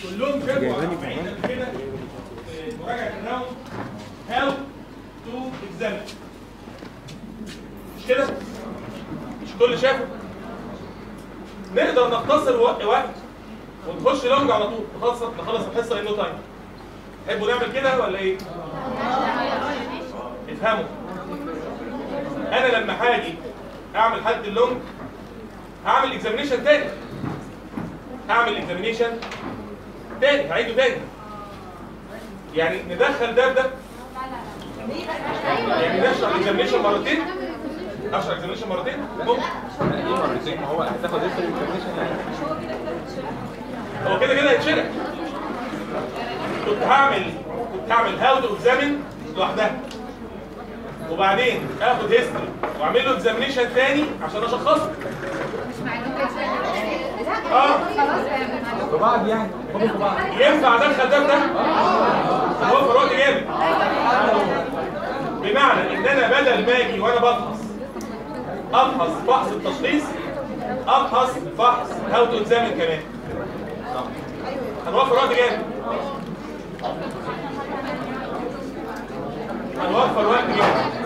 كلهم كانوا عارفين قبل كده في مراجعه الراوند هاو تو اكزامين مش كده؟ مش كل شافه نقدر نختصر وق- وقت ونخش لونج على طول نخلص نخلص الحصه انه تايم تحبوا نعمل كده ولا ايه؟ افهموا انا لما هاجي اعمل حد اللونج هعمل اكزامينيشن تاني هعمل اكزامينيشن تاني هعيده تاني يعني ندخل ده بده يعني نشرح الاكزامينيشن مرتين اشرح اكزامينيشن مرتين ممكن ايه مرتين ما هو هتاخد ايه في الانفورميشن يعني هو كده كده هيتشرح كنت هعمل كنت هعمل هاو تو اكزامين لوحدها وبعدين اخد هيستوري واعمل له اكزامينيشن تاني عشان اشخصه اه في بعض يعني خدوا في بعض ينفع ادخل ده بده هوفر وقت جامد بمعنى ان انا بدل ما اجي وانا بفحص افحص فحص التشخيص افحص فحص هاو تو اكزامين كمان هنوفر وقت جامد هنوفر وقت جامد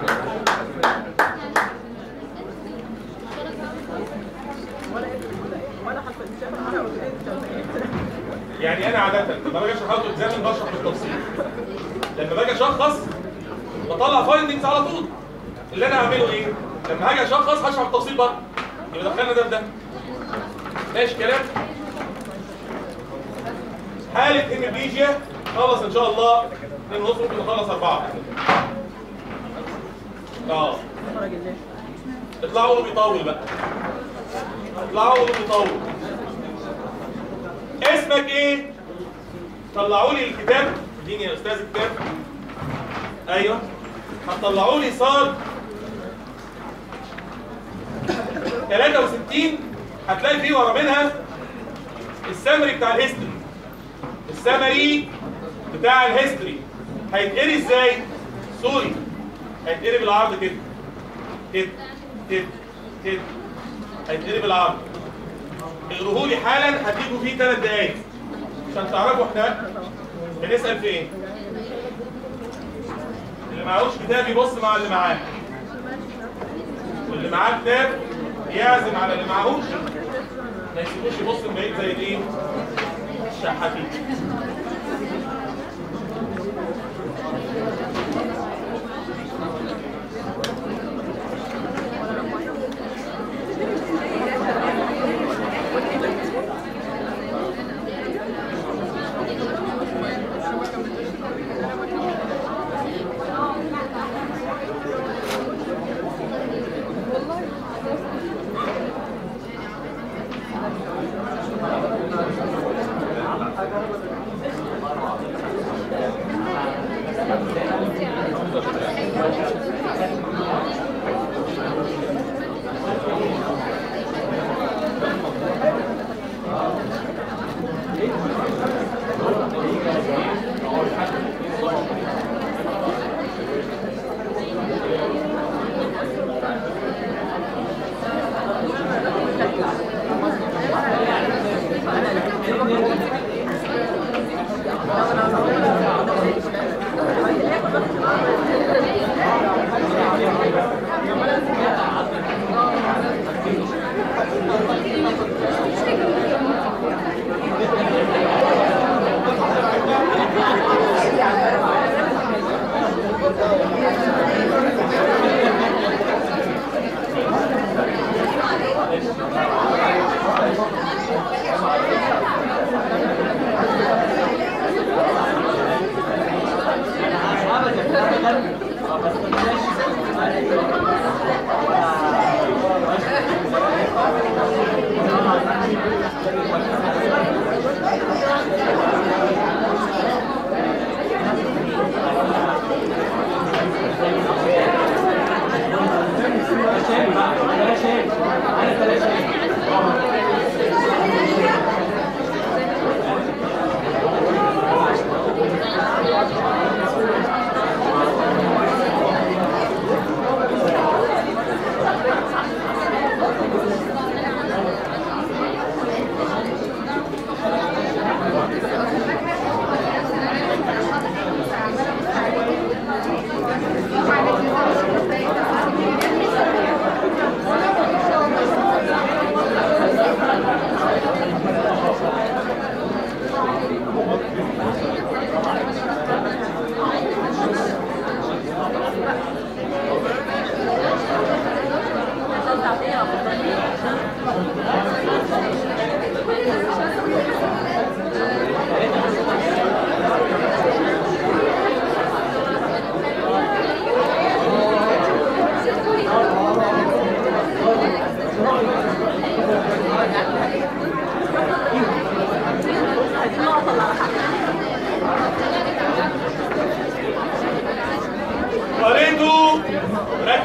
يعني انا عاده لما باجي اشرح هاو تو اكزامين بشرح بالتفصيل لما باجي اشخص بطلع فايندنجز على طول اللي انا هعمله ايه لما هاجي اشخص هشرح بالتفصيل بقى يبقى دخلنا ده بده ماشي كلام حالة هيميبليجيا خلص ان شاء الله اتنين ونص ممكن نخلص اربعة اه اطلعوا قولوا بيطول بقى اطلعوا قولوا بيطول اسمك ايه؟ طلعوا لي الكتاب اديني يا استاذ الكتاب ايوه هتطلعوا لي صاد 63 هتلاقي فيه ورا منها السمري بتاع الهيستوري السمري بتاع الهيستوري هيتقري ازاي؟ سوري هيتقري بالعرض كده كده كده كده هيتقري بالعرض اقروه لي حالا هتيجوا فيه ثلاث دقايق عشان تعرفوا احنا بنسال في ايه اللي معهوش كتاب يبص مع اللي معاه واللي معاه كتاب يعزم على اللي معهوش ما يسيبوش يبص من بعيد زي الايه الشحاتين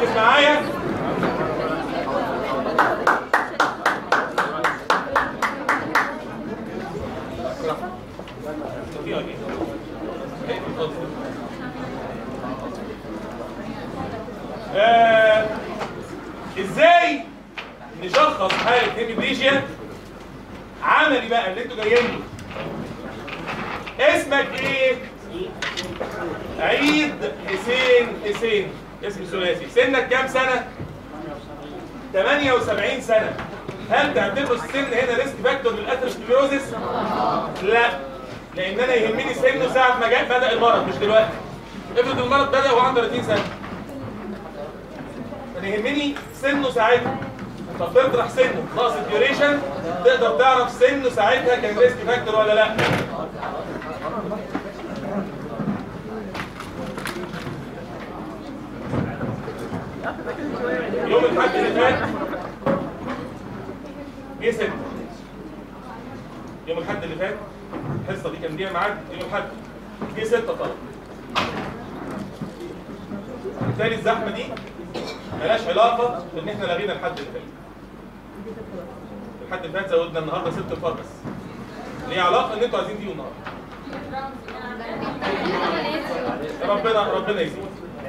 ركز معايا آه، ازاي نشخص حاله هيميبليجيا عملي بقى اللي انتوا جايين له اسمك ايه عيد حسين حسين اسم ثلاثي سنك كام سنه 78 سنه هل تعتبر السن هنا ريسك فاكتور للاثيروسكليروزس لا لان انا يهمني سنه ساعه ما جاء بدا المرض مش دلوقتي افرض المرض بدا وهو عنده 30 سنه انا يهمني سنه ساعتها طب تطرح سنه ناقص الديوريشن تقدر تعرف سنه ساعتها كان ريسك فاكتور ولا لا يوم الحد اللي فات جه ست يوم الحد اللي فات الحصه دي كان ليها ميعاد يوم الحد جه ستة طلب بالتالي الزحمه دي ملهاش علاقه بان احنا لغينا الحد اللي فات الحد اللي فات زودنا النهارده ست انفار بس ليه علاقه ان انتوا عايزين تيجوا النهارده ربنا ربنا يزيد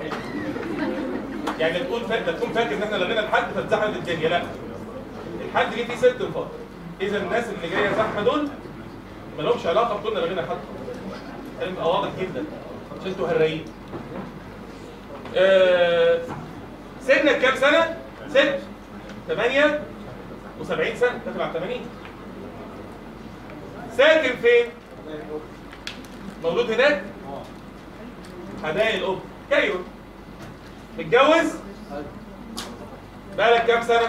يعني لا تقول فا... لا تكون فاكر ان احنا لغينا الحد فاتزحمت الدنيا لا الحد جه فيه ست انفار اذا الناس اللي جايه زحمه دول ما لهمش علاقه بكنا لغينا الحد الكلام يبقى واضح جدا عشان انتوا هرايين آه... سنك كام سنه؟ ست ثمانية وسبعين سنة داخل على 80 ساكن فين؟ مولود هناك؟ حدائق الأم كايرو متجوز؟ بقالك كام سنة؟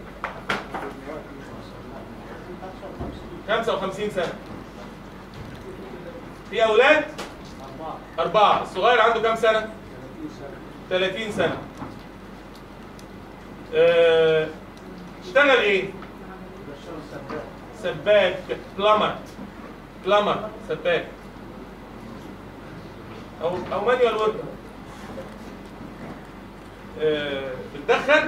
55 سنة في أولاد؟ أربعة الصغير عنده كام سنة؟ 30 سنة آه، اشتغل ايه؟ سباك بلمر بلمر سباك او او مانيوال ورك آه، بتدخن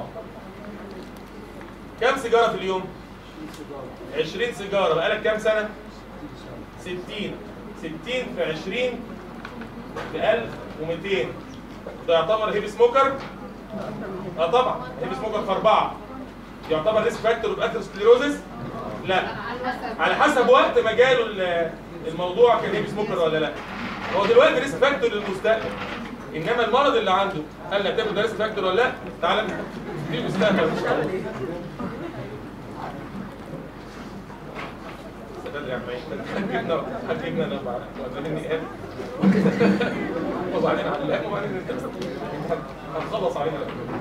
كم سيجاره في اليوم 20 سيجاره بقالك كام سنه 60 60 في 20 ب 1200 ده يعتبر هيفي سموكر اه طبعا هيفي سموكر في اربعه يعتبر ريسك فاكتور باثيروسكليروزس لا على حسب وقت ما جاله ال- الموضوع كان هيفي سموكر ولا لا هو دلوقتي ريسك فاكتور للمستقبل انما المرض اللي عنده هل نعتبره ده ريسك فاكتور ولا لا تعالى في المستقبل ان شاء الله بدري يا عم عيد. حجبنا حجبنا انا بعد وبعدين ايهاب وبعدين علام وبعدين انت هنخلص علينا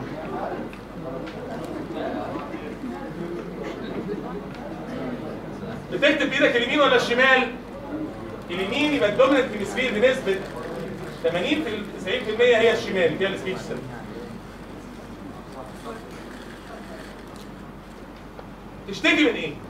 بتكتب بايدك اليمين ولا الشمال؟ اليمين يبقى الدوميننت هيمسفير بنسبه 80 في 90% هي الشمال فيها السبيتش سنتر تشتكي من ايه؟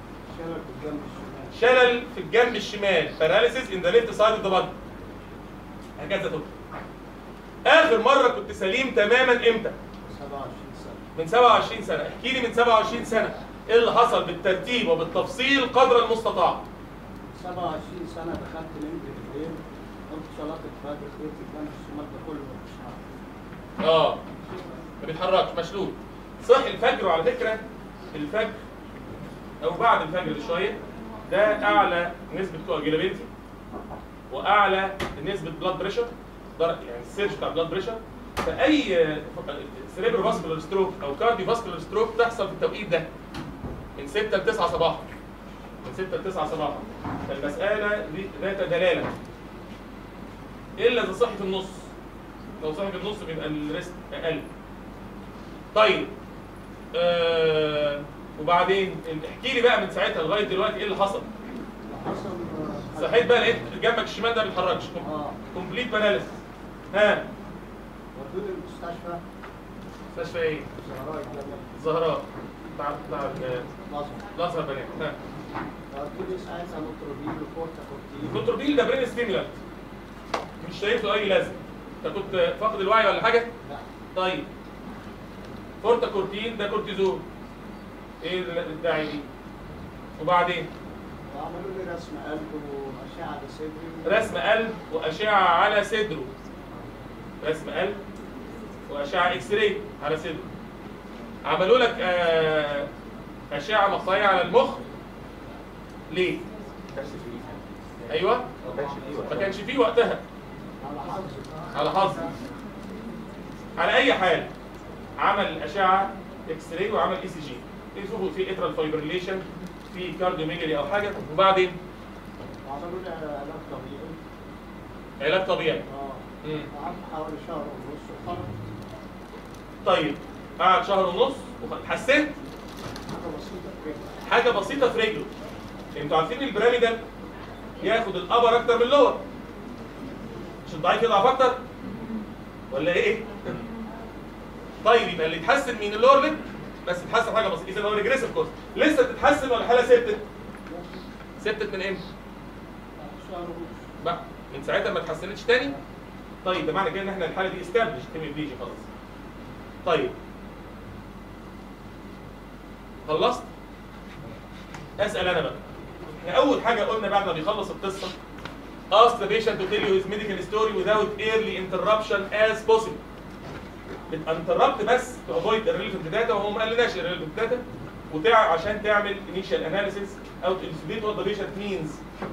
شلل في الجنب الشمال paralysis in the left side of the body هكذا تكتب اخر مره كنت سليم تماما امتى؟ 27 سنة من 27 سنه احكي لي من 27 سنه ايه اللي حصل بالترتيب وبالتفصيل قدر المستطاع 27 سنة دخلت نمت بالليل قلت صلاة الفجر لقيت الجنب الشمال ده كله مش عارف اه ما بيتحركش مشلول صح الفجر وعلى فكره الفجر او بعد الفجر بشويه ده اعلى نسبه كواجيلابيلتي واعلى نسبه بلاد بريشر يعني السيرج بتاع بلاد بريشر فاي سريبرو فاسكولار ستروك او كارديو فاسكولار ستروك تحصل في التوقيت ده من 6 ل 9 صباحا من 6 ل 9 صباحا فالمساله دي ذات دلاله الا اذا صحي في النص لو صحي في النص بيبقى الريسك اقل طيب آه وبعدين احكي لي بقى من ساعتها لغايه دلوقتي ايه اللي حصل حصل صحيت بقى لقيت جنبك الشمال ده ما بيتحركش اه كومبليت باراليس ها ودوني المستشفى مستشفى ايه زهراء الجبل زهراء بتاع بتاع ال- لازم الازهر بنات ها ودوني ساعتها نوتروبيل وكورتا كورتين الكنتروبيل ده برين ستيمولانت مش شايف له اي لازمه انت كنت فاقد الوعي ولا حاجه لا طيب فورتاكورتين ده كورتيزون ايه الداعي دي وبعدين وعملوا لي رسم قلب واشعه على صدري رسم قلب واشعه على صدره رسم قلب واشعه اكس راي على صدره عملوا لك آه، اشعه مقطعيه على المخ ليه ايوه ما كانش فيه ما كانش فيه وقتها على حظي على حظ على اي حال عمل اشعه اكس راي وعمل اي سي جي يشوفوا في اترال فايبريليشن في كارديوميجالي او حاجه وبعدين وعملوا لي علاج طبيعي علاج طبيعي اه مم. قعدت حوالي شهر ونص وخرج طيب قعد شهر ونص وحسيت حاجه بسيطه كده حاجه بسيطه في رجله انتوا عارفين البيراميدال ياخد الابر اكتر من اللور مش الضعيف يضعف اكتر ولا ايه طيب يبقى اللي يتحسن من اللور ليب بس يتحسن حاجه بسيطه اذا هو ريجريسيف كورس لسه بتتحسن ولا الحاله ثبتت ثبتت من امتى شهر ونص بقى من ساعتها ما اتحسنتش تاني طيب ده معنى كده ان احنا الحاله دي استابلش هيميبليجي خلاص طيب خلصت اسال انا بقى احنا اول حاجه قلنا بعد ما بيخلص القصه ask the patient to tell you his medical story without early interruption as possible بتانتربت بس to avoid irrelevant data وهو ما قالناش irrelevant data وتع عشان تعمل initial analysis او to elucidate what the patient means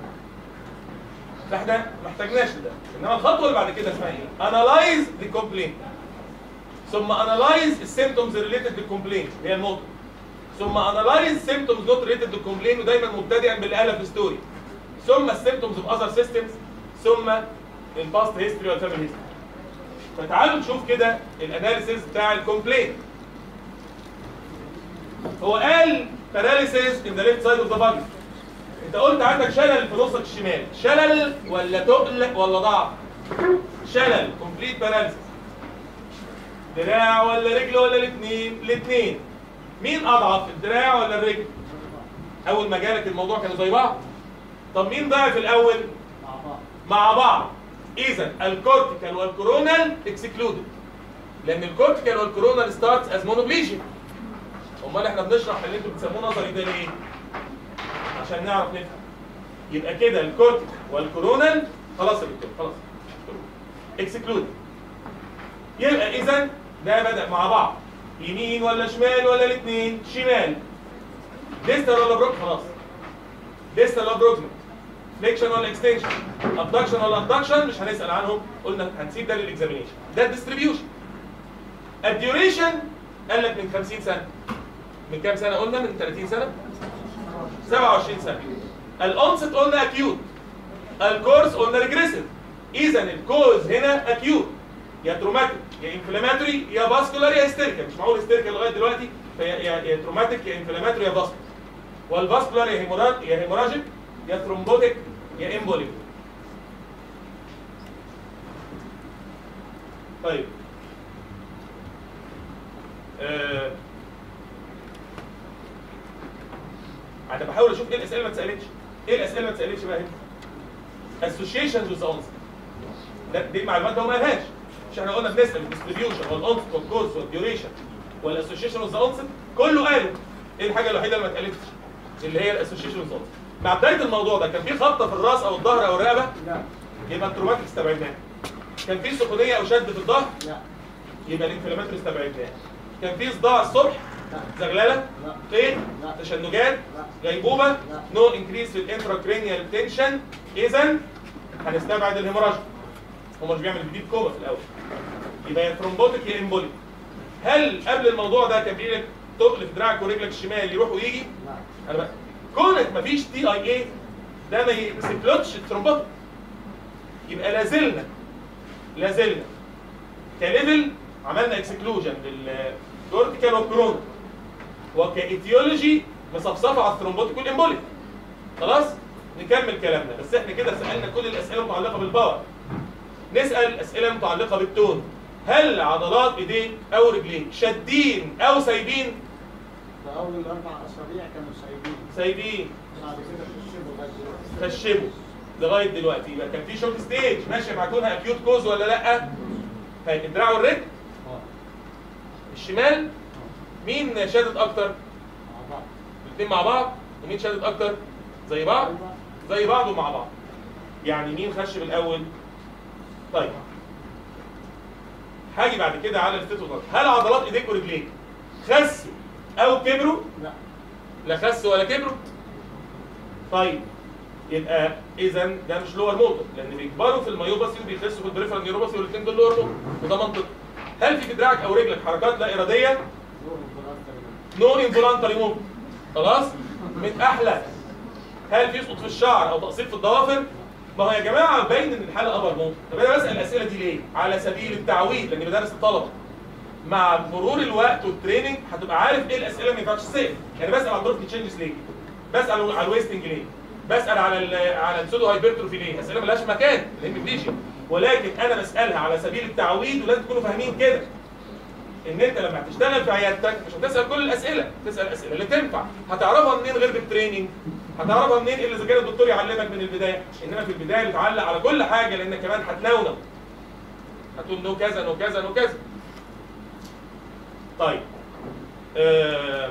فاحنا ما احتاجناش لده انما الخطوه اللي بعد كده اسمها ايه؟ analyze the complaint ثم analyze السيمتومز related للكومبلين هي النقطه ثم analyze symptoms not related to complaint ودايما مبتدئا بالالف ستوري ثم السيمتومز اوف اذر سيستمز ثم الباست هيستوري والفاميلي هيستوري فتعالوا نشوف كده الاناليسيز بتاع الكومبلين هو قال paralysis in the left side of the body انت قلت عندك شلل في نصك الشمال شلل ولا تقل ولا ضعف شلل كومبليت باراليسيس دراع ولا رجل ولا الاثنين الاثنين مين اضعف الدراع ولا الرجل اول ما جالك الموضوع كانوا زي بعض طب مين ضعف الاول مع بعض مع بعض اذا الكورتيكال والكورونال اكسكلودد لان الكورتيكال والكورونال ستارتس از مونوبليجيا امال احنا بنشرح اللي انتوا بتسموه نظري ده ليه عشان نعرف نفهم يبقى كده الكورتيكال والكورونال خلاص يا دكتور خلاص اكسكلودد يبقى اذا ده بدا مع بعض يمين ولا شمال ولا الاثنين شمال ديستال ولا بروك خلاص ديستال ولا بروكسيمال فليكشن ولا اكستنشن ابدكشن ولا ابدكشن مش هنسال عنهم قلنا هنسيب ده للاكزامينيشن ده الديستريبيوشن الديوريشن قال لك من 50 سنه من كام سنه قلنا من 30 سنه 27 سنه الانست قلنا اكيوت الكورس قلنا ريجريسيف اذا الكوز هنا اكيوت يا تروماتيك يا انفلاماتوري يا فاسكولار يا هيستيريكال مش معقول هيستيريكال لغايه دلوقتي فيا يا يا تروماتيك يا انفلاماتوري يا فاسكولار والفاسكولار يا هيموراج يا هيموراجيك يا ثرومبوتيك يا امبوليك طيب آه. انا بحاول اشوف ايه الاسئله اللي ما اتسالتش ايه الاسئله اللي ما اتسالتش بقى هنا associations with the onset ده دي المعلومات ده هو ما قالهاش مش احنا قلنا بنسال الديستريبيوشن والانست والكورس والديوريشن والاسوشيشن with the onset كله قاله ايه الحاجه الوحيده اللي ما اتقالتش اللي هي الاسوشيشن with the onset مع بدايه الموضوع ده كان في خبطه في الراس او الظهر او الرقبه لا يبقى التروماتيك استبعدناه كان في سخونيه او شد في الظهر لا يبقى الانفلاماتوري استبعدناه كان في صداع الصبح لا زغلله لا. فين لا. تشنجات لا. غيبوبه لا. نو انكريس في الانتراكرينيال تنشن اذا هنستبعد الهيموراجيك هو مش بيعمل جديد كوما في الاول يبقى يا ثرومبوتيك يا امبوليك هل قبل الموضوع ده كان بيجي لك تقل في دراعك ورجلك الشمال يروح ويجي لا انا بقى كونك مفيش تي اي اي ده ما يسكلوتش الثرومبوتيك يبقى لازلنا لازلنا كليفل عملنا اكسكلوجن للكورتيكال والكورونا وكايتيولوجي مصفصفه على الثرومبوتيك والامبوليك خلاص نكمل كلامنا بس احنا كده سالنا كل الاسئله المتعلقه بالباور نسال اسئله متعلقه بالتون هل عضلات ايديك او رجليك شادين او سايبين في اول اربع اسابيع كانوا سايبين سايبين بعد كده خشبوا لغايه دلوقتي خشبوا لغايه دلوقتي يبقى كان في شوك ستيج ماشيه مع كونها اكيوت كوز ولا لا؟ طيب الدراع والرجل اه الشمال مين شادد اكتر مع بعض الاثنين مع بعض ومين شادد اكتر زي بعض زي بعض ومع بعض يعني مين خش بالاول طيب هاجي بعد كده على الستيتوس هل عضلات ايديك ورجليك خسوا او كبروا لا لا خسوا ولا كبروا طيب يبقى اذا ده مش لور موتور لان بيكبروا في الميوباسي وبيخسوا في البريفرال نيوروباسي والاثنين دول لور موتور وده منطقي هل في في دراعك او رجلك حركات لا اراديه دور البراستر نو انفولانتري موفمنت خلاص من احلى هل في سقوط في الشعر او تقصير في الضوافر ما هو يا جماعه باين ان الحاله ابر موت طب انا بسال الاسئله دي ليه على سبيل التعويض لاني بدرس الطلبه مع مرور الوقت والتريننج هتبقى عارف ايه الاسئله اللي ما ينفعش تسال يعني بسال على الدورف تشينجز ليه بسال على الويستنج ليه بسال على ال على السودو هايبرتروفي ليه اسئله ملهاش مكان الهيمبليجيا ولكن انا بسالها على سبيل التعويض ولازم تكونوا فاهمين كده ان انت لما هتشتغل في عيادتك مش هتسال كل الاسئله تسال الاسئله اللي تنفع هتعرفها منين غير بالتريننج هتعرفها منين الا اذا كان الدكتور يعلمك من البدايه انما في البدايه بتعلق على كل حاجه لانك كمان هتنونو هتقول نو كذا نو كذا نو كذا طيب آه،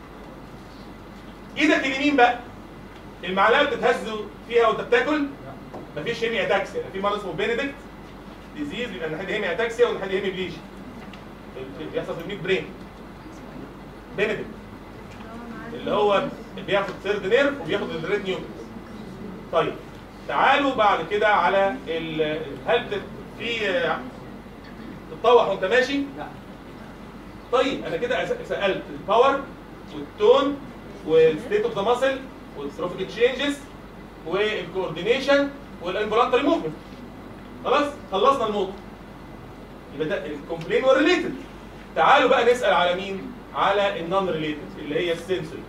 ايدك اليمين بقى المعلقه بتتهز فيها وانت بتاكل مفيش هيمي اتاكسيا في مرض اسمه بينيدكت ديزيز بيبقى الناحيه دي هيمي اتاكسيا والناحيه دي هيمي بليجي بيحصل في الميد برين بينيدكت اللي هو بياخد ثيرد نيرف وبياخد الريد نيوكليس طيب تعالوا بعد كده على ال- هل بت- في آه، تتطوح وانت ماشي؟ لا طيب انا كده أس- سالت الباور والتون والستيت اوف ذا ماسل والتروفيك تشينجز والكوردينيشن والانفولانتري موفمنت خلاص خلصنا النقطه يبقى ده الكومبلين والريليتد تعالوا بقى نسال على مين على النون ريليتد اللي هي السنسوري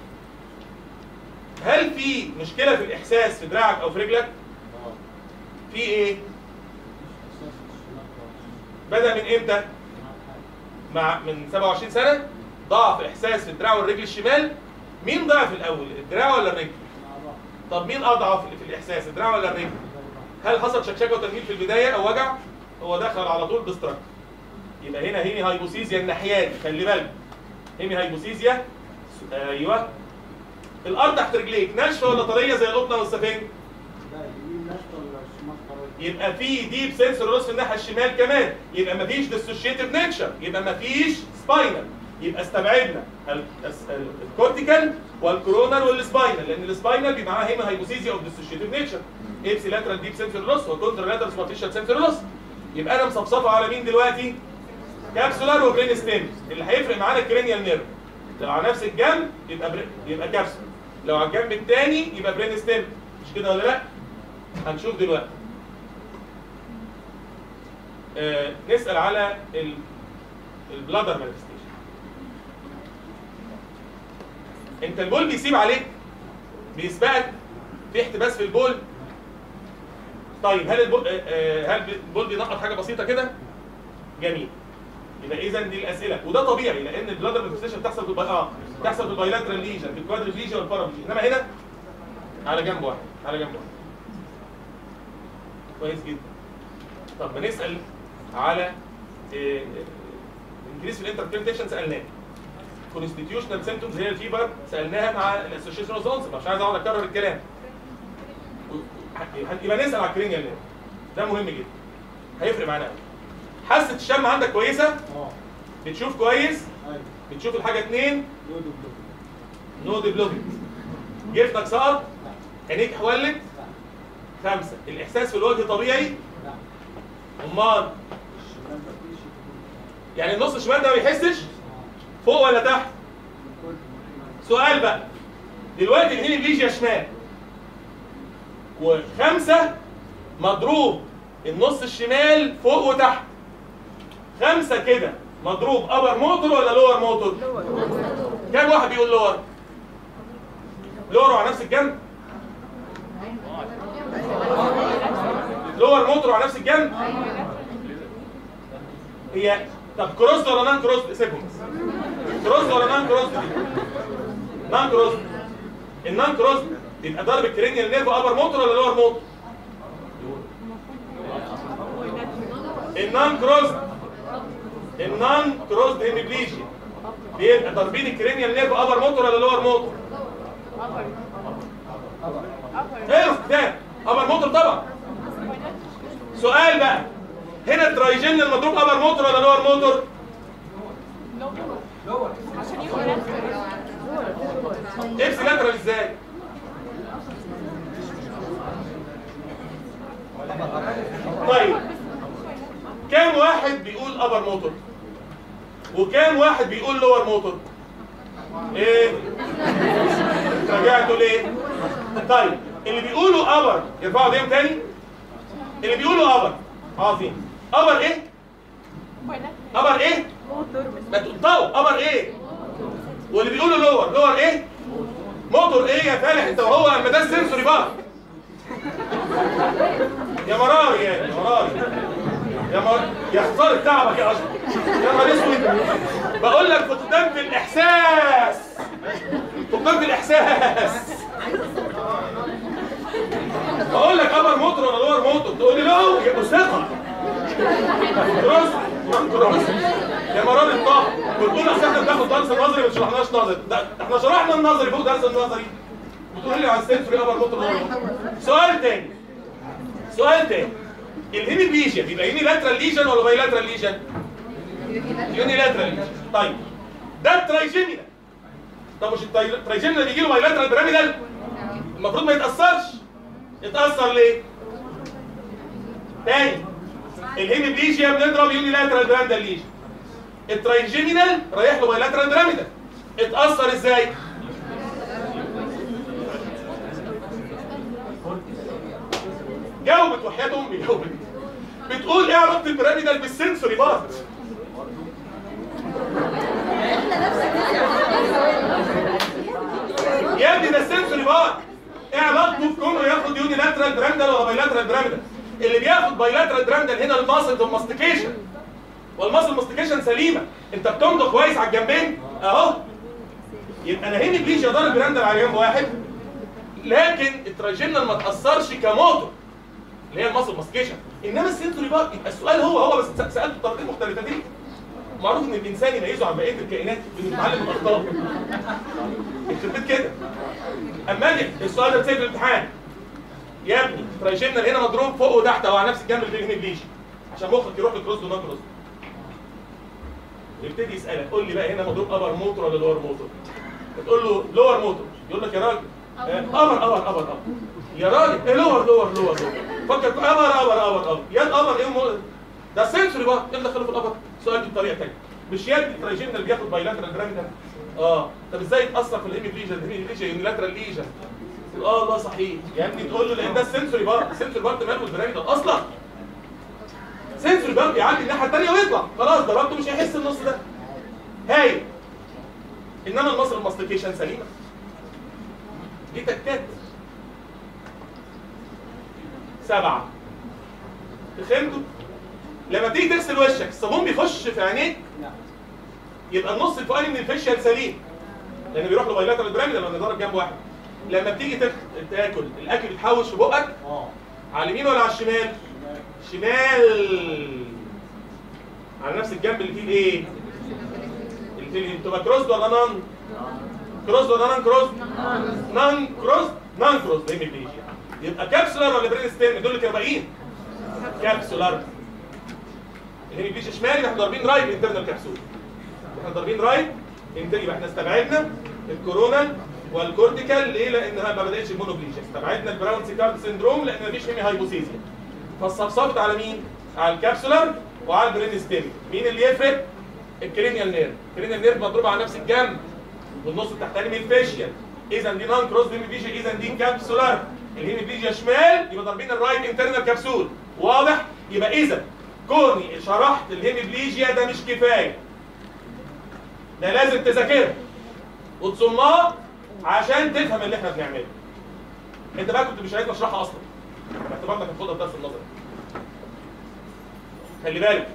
هل في مشكله في الاحساس في دراعك او في رجلك اه في ايه اساس السمات بدا من امتى مع من 27 سنه ضعف احساس في الدراع والرجل الشمال مين ضعف الاول الدراع ولا الرجل مع بعض طب مين اضعف في الاحساس الدراع ولا الرجل هل حصل شكشكه وتنميل في البدايه او وجع هو دخل على طول ديستراكت يبقى هنا هيمي هايبوسيزيا الناحيات خلي بالك هيمي هايبوسيزيا ايوه الارض تحت رجليك ناشفه ولا طريه زي القطنه والسفنج لا اليمين ناشفه ولا الشمال طريه يبقى في ديب سنسور روس في الناحيه الشمال كمان يبقى مفيش ديسوشيتيف نيتشر يبقى مفيش سباينال يبقى استبعدنا ال- الس- ال- الكورتيكال والكورونال والسباينال لان السباينال بيبقى معاها هيما هايبوسيزيا اوف ديسوشيتيف نيتشر ايبسي لاترال ديب سنسور روس وكونتر لاترال سوبرفيشال سنسور روس يبقى انا مصفصفه على مين دلوقتي؟ كابسولار وبرين ستيم اللي هيفرق معانا الكرينيال نيرف لو على نفس الجنب يبقى بري... يبقى كابسول لو على الجنب الثاني يبقى برين ستيم مش كده ولا لا؟ هنشوف دلوقتي آه، نسأل على ال البلادر مانيفستيشن انت البول بيسيب عليك بيسبقك في احتباس في البول طيب هل البول آه، آه، هل البول بينقط حاجه بسيطه كده جميل يبقى اذا دي الاسئله وده طبيعي لان البلادر مانيفستيشن بتحصل في البي... اه بتحصل في البايلاترال ليجن في الكوادر ليجن والبارا انما هنا على جنب واحد على جنب واحد كويس جدا طب بنسال على انكريس في الانتربريتيشن سالناه كونستيتيوشنال سيمتومز هي الفيبر سالناها مع الاسوشيشن اوف اونس مش عايز اقعد اكرر الكلام و- يبقى نسال على الكرينيال نيرف ده مهم جدا هيفرق معانا قوي حاسه الشم عندك كويسه اه بتشوف كويس ايوه بتشوف الحاجه اتنين لود بلود نو ديفلوبمنت جفتك سقط عينيك حولت خمسه الاحساس في الوجه طبيعي لا امال الشمال مفيش يعني النص الشمال ده ما بيحسش فوق ولا تحت كل سؤال بقى دلوقتي الهيمي بليجيا شمال وخمسة مضروب النص الشمال فوق وتحت خمسة كده مضروب ابر موتور ولا لور موتور؟ كام واحد بيقول لور؟ لور على نفس الجنب؟ لور موتور على نفس الجنب؟ هي طب كروس ولا نان كروس؟ سيبهم بس كروس ولا نان كروس دي؟ نان كروس النان كروس يبقى ضرب الكرينيال نيرف ابر موتور ولا لور موتور؟ النان كروس النان كروس هيميبليجيا بيبقى ضاربين الكرينيال نيرف ابر موتور ولا لور موتور؟ ايه كتاب ابر موتور طبعا سؤال بقى هنا الترايجينال مضروب ابر موتور ولا لور موتور؟ عشان يبقى ابس لاترال ازاي؟ طيب كام واحد بيقول ابر موتور؟ وكام واحد بيقول لور موتور؟ ايه؟ رجعتوا ليه؟ طيب اللي بيقولوا ابر يرفعوا ايديهم تاني؟ اللي بيقولوا ابر عظيم ابر ايه؟ ابر ايه؟ ما تقطعوا ابر ايه؟ واللي بيقولوا لور لور ايه؟ موتور ايه يا فالح انت وهو اما ده السنسوري بقى يا مراري يا يا مراري يا مر... يا خسارة تعبك يا اشرف يا نهار اسود بقول لك فقدان في الاحساس فقدان في الاحساس بقول لك ابر موتور ولا لور موتور تقول لي لو يبقى ثقه دروس دروس يا مرار الطاقه بتقول اصل احنا بناخد درس نظري ما شرحناش نظري ده احنا شرحنا النظري فوق درس النظري بتقول لي على السنسوري ابر موتور ولا لور موتور. سؤال تاني سؤال تاني الهيميبليجيا بيبقى يوني لاترال ليجن ولا باي لاترال ليجن؟ يوني لاترال ليجن طيب ده الترايجيمينال طب مش التراي- الترايجيمينال بيجي له باي لاترال بيراميدال المفروض ما يتاثرش يتاثر ليه؟ تاني الهيميبليجيا بنضرب يوني لاترال براندال ليجن الترايجيمينال رايح له باي لاترال بيراميدال اتاثر ازاي؟ جاوبت وحياة امي جاوبت بتقول ايه علاقه البيراميدال بالسنسوري بارت يا ابني ده السنسوري بارت ايه علاقته في كونه ياخد يوني لاترال براندال ولا بايلاترال براندال اللي بياخد بايلاترال براندال هنا الماسل والماستيكيشن والماسل ماستيكيشن سليمه انت بتمضغ كويس على الجنبين اهو يبقى انا هنا بليجيا ضارب براندال على جنب واحد لكن التراجينال ما تاثرش كموتور اللي هي الماسل ماستيكيشن انما السنسوري بقى يبقى السؤال هو هو بس س- سالته بطريقتين مختلفتين معروف ان الانسان يميزه عن بقيه الكائنات انه يتعلم من اخطائه يخرب بيت كده اما اجي السؤال ده بتسال في الامتحان يا ابني ترايجينال هنا مضروب فوق وتحت او على نفس الجنب اللي فيه بليجي عشان مخك يروح لكروس ونون كروس يبتدي يسالك قول لي بقى هنا مضروب ابر موتور ولا لور موتور تقول له لور موتور يقول لك يا راجل آه، ابر ابر ابر ابر يا راجل ايه لور لور لور لور فكر في ابر ابر ابر ابر يد ابر ايه مو- ده سنسوري بقى ايه اللي دخله في الابر سؤال دي بطريقه ثانيه مش يد الترايجينال بياخد بايلاترال جراميدال اه طب ازاي يتاثر في الهيميبليجن الهيميبليجن يونيلاترال ليجن اه الله صحيح يا ابني تقول له لان ده السنسوري بارت السنسوري بارت ماله البيراميدال اصلا سنسوري بارت يعدي الناحيه الثانيه ويطلع خلاص ضربته مش هيحس النص ده هاي انما المصل الماستيكيشن سليمه دي تكات سبعه فهمتوا لما تيجي تغسل وشك الصابون بيخش في عينيك لا يبقى النص الفوقاني من الفيشيال سليم لان بيروح له بايلاترال بيراميدال لما ضرب جنب واحد لما بتيجي تاك- تاكل الاكل بيتحوش في بقك اه على اليمين ولا على الشمال شمال على نفس الجنب اللي فيه الايه اللي فيه تبقى كروس ولا نان كروس ولا نان كروس نان كروس نان كروس ده بيجي يبقى كابسولار ولا برين ستيم دول اللي كانوا باقيين كابسولار اللي بيجي شمال يبقى احنا ضاربين رايت انترنال كبسول احنا ضاربين رايت انت يبقى احنا استبعدنا الكورونا والكورتيكال ليه؟ لانها ما بداتش المونوبليجيا استبعدنا البراون سيكارد سيندروم لان مفيش هيمي هايبوسيزيا فالصفصفت على مين؟ على الكابسولار وعلى البرين ستيم مين اللي يفرق؟ الكرينيال نيرف الكرينيال نيرف مضروب على نفس الجنب والنص التحتاني من الفيشيال اذا دي نون كروس هيميبليجيا اذا دي كابسولار الهيميبليجيا شمال يبقى ضاربين الرايت انترنال كبسول واضح؟ يبقى اذا كوني شرحت الهيميبليجيا ده مش كفايه ده لازم تذاكرها وتصمها عشان تفهم اللي احنا بنعمله انت بقى كنت مش عايز اشرحها اصلا باعتبار انك هتاخدها في درس النظري خلي بالك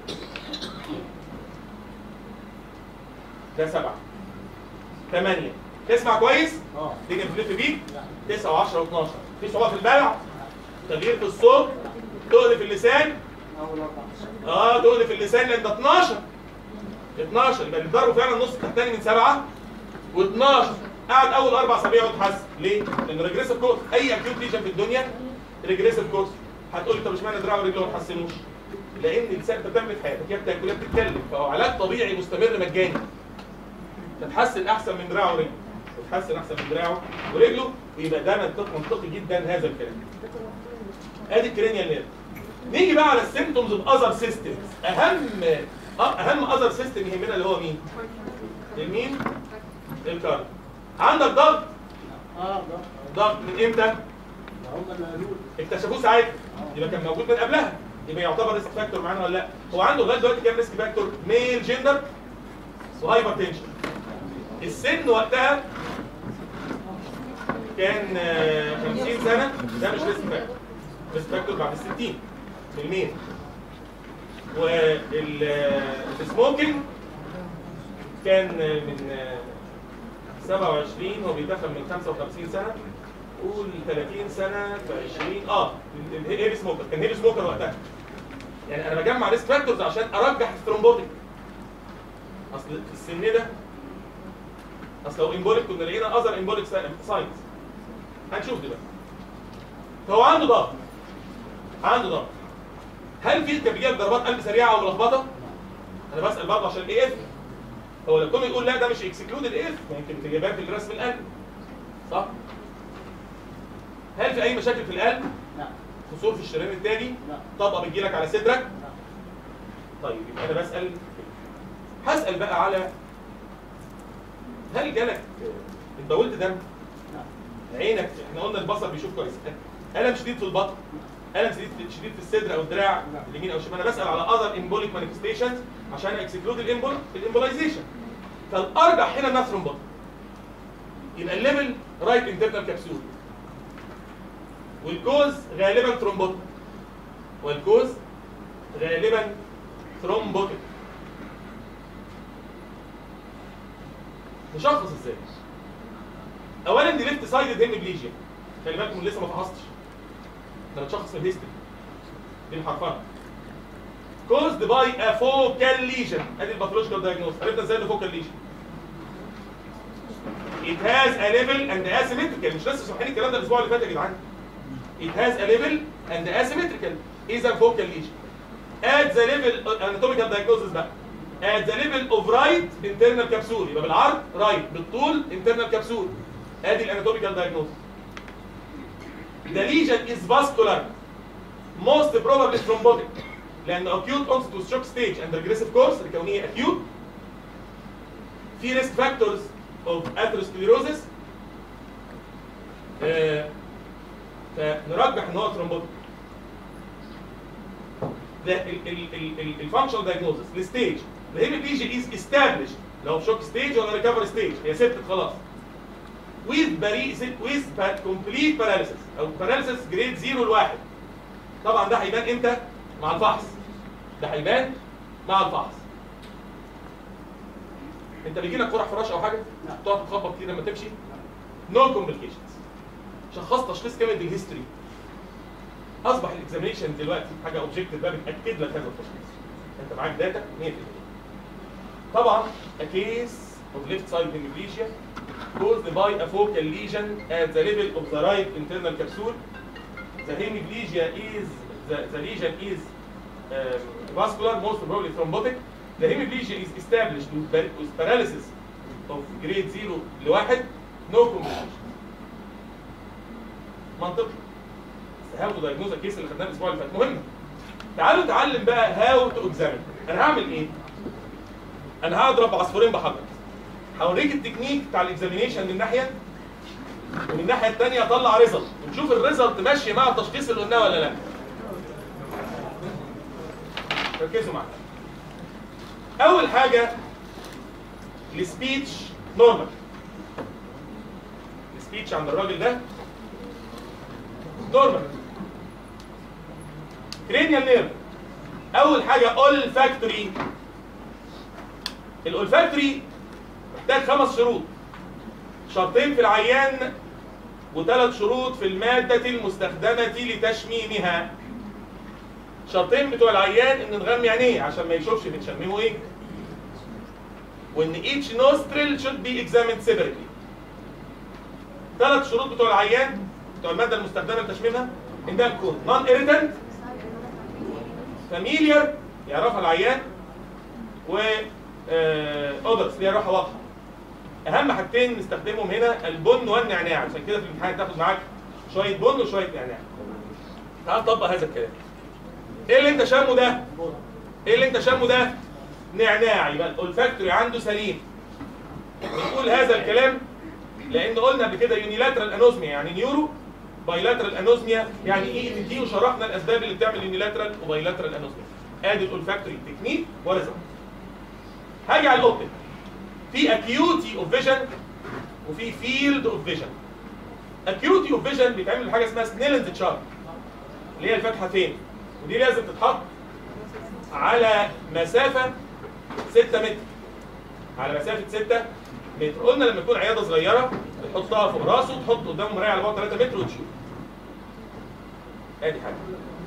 ده سبعة ثمانية تسمع كويس؟ اه تيجي تلف بيك تسعة و10 و12 في صعوبة في البلع تغيير في الصوت تقل في اللسان اول اربع اه تقل في اللسان لان ده 12 12 يبقى اللي ضربه فعلا النص التحتاني من 7 و12 قعد اول اربع اسابيع واتحسن ليه؟ لان ريجريسيف كورس اي اكيوت ليجن في الدنيا ريجريسيف كورس هتقول لي طب اشمعنى دراعه ورجله ما اتحسنوش؟ لان الانسان انت بتعمل في حياتك يا بتاكل يا بتتكلم فهو علاج طبيعي مستمر مجاني تتحسن احسن من دراعه ورجله وتحسن احسن من دراعه ورجله ويبقى ده منطق منطقي جدا هذا الكلام ادي الكرينيال نيرف نيجي بقى على السيمتومز اوف اذر سيستمز اهم أه- اهم اذر سيستم يهمنا اللي هو مين؟ المين؟ الكارد عندك ضغط اه ده ضغط من امتى؟ ده هم اللي قالوا لي اكتشفوه ساعتها يبقى كان موجود من قبلها يبقى يعتبر ريسك فاكتور معانا ولا لا؟ هو عنده لغايه دلوقتي كام ريسك فاكتور؟ ميل جندر وهايبر تنشن السن وقتها كان آه، 50 سنه ده مش ريسك فاكتور ريسك فاكتور بعد ال 60 في الميل والسموكينج كان آه، من آه، 27 هو بيدخل من 55 سنه قول 30 سنه في 20 اه الهيفي سموكر كان هيفي سموكر وقتها يعني انا بجمع ريسك فاكتورز عشان ارجح الثرومبوتيك اصل في السن ده اصل لو امبوليك كنا لقينا اذر امبوليك ساينز هنشوف دلوقتي فهو عنده ضغط عنده ضغط هل في كان بيجيلك ضربات قلب سريعه او ملخبطه؟ انا بسال برضه عشان الاي اف هو لو كانوا يقول لا ده مش اكسكلود الاي اف ممكن تجيبها في الرسم القلب صح؟ هل في اي مشاكل في القلب؟ لا كسور في الشريان التاجي؟ لا طبقه بتجيلك على صدرك؟ لا طيب يبقى انا بسال هسال بقى على هل جالك انت قلت دم؟ لا عينك احنا قلنا البصر بيشوف كويس الم شديد في البطن الم شديد في شديد في الصدر او الدراع اليمين او الشمال انا بسال على اذر امبوليك مانيفستيشنز عشان اكسكلود الامبول الامبولايزيشن فالارجح هنا انها ثرومبوت يبقى الليفل رايت انترنال كبسول والكوز غالبا ثرومبوتيك والكوز غالبا ثرومبوتيك نشخص ازاي؟ اولا دي ليفت سايد هيمبليجيا خلي بالكم من لسه ما فحصتش ده بتشخص من الهيستوري دي محرفنه caused by a focal lesion ادي الباثولوجيكال دايجنوز عرفنا ازاي الفوكال ليجن it has a level and asymmetrical مش لسه شارحين الكلام ده الاسبوع اللي فات يا جدعان it has a level and asymmetrical is a focal lesion at the level anatomical diagnosis بقى at the level of right internal capsule يبقى بالعرض right بالطول internal capsule ادي الاناتوميكال diagnosis the lesion is vascular most probably thrombotic لان acute onset with shock stage and regressive course الكونيه acute في risk factors of atherosclerosis آه، فنرجح ان هو thrombotic ده الفانكشنال دايجنوزس الستيج الهيميبليجيا از established لو في شوك ستيج ولا ريكفري ستيج هي ثبتت خلاص with بري with pa- complete paralysis او paralysis جريد 0 لواحد طبعا ده هيبان امتى؟ مع الفحص ده هيبان مع الفحص انت بيجي لك قرح فراش او حاجه؟ لا. تقعد تخبط كتير لما تمشي نو كومبليكيشنز شخصت تشخيص كامل بالهيستوري اصبح الاكزامينشن دلوقتي حاجه اوبجكتيف بقى بتاكد لك هذا التشخيص انت معاك داتا 100% طبعا a case of left side hemiplegia caused by a focal lesion at the level of the right internal capsule the hemiplegia is the, the lesion is um, vascular most probably thrombotic the hemiplegia is established with, par- with paralysis of grade 0 لواحد no complications منطقي هاو تو دايجنوز الكيس اللي خدناه الاسبوع اللي فات مهم تعالوا نتعلم بقى هاو تو اكزامين انا هعمل ايه انا هضرب عصفورين بحجر هوريك التكنيك بتاع الاكزامينيشن من ناحيه ومن الناحيه الثانيه اطلع ريزلت ونشوف الريزلت ماشي مع التشخيص اللي قلناه ولا لا ركزوا معايا اول حاجه السبيتش نورمال السبيتش عند الراجل ده نورمال كرينيال نيرف اول حاجه اولفاكتوري الاولفاكتوري محتاج خمس شروط شرطين في العيان وثلاث شروط في المادة المستخدمة لتشميمها شرطين بتوع العيان ان نغمي عينيه عشان ما يشوفش بنشممه ايه وان each nostril should be examined separately ثلاث شروط بتوع العيان بتوع الماده المستخدمه لتشميمها انها تكون non irritant familiar يعرفها العيان و اودرز ليها روحه واضحه اهم حاجتين نستخدمهم هنا البن والنعناع عشان كده في الامتحان تاخد معاك شويه بن وشويه نعناع تعال نطبق هذا الكلام ايه اللي انت شامه ده ايه اللي انت شامه ده نعناع يبقى الاولفاكتوري عنده سليم بنقول هذا الكلام لان قلنا قبل كده يونيلاترال انوزميا يعني نيورو بايلاترال انوزميا يعني ايه دي وشرحنا الاسباب اللي بتعمل يونيلاترال وبايلاترال انوزميا ادي الاولفاكتوري تكنيك وريزلت هاجي على الاوبتيك في اكيوتي اوف فيجن وفي فيلد اوف فيجن اكيوتي اوف فيجن بيتعمل بحاجه اسمها سنيلنز تشارت اللي هي الفتحه فين ودي لازم تتحط على مسافه 6 متر على مسافه 6 متر قلنا لما تكون عياده صغيره تحطها فوق راسه تحط قدامه مرايه على بعد 3 متر وتشوف ادي حاجه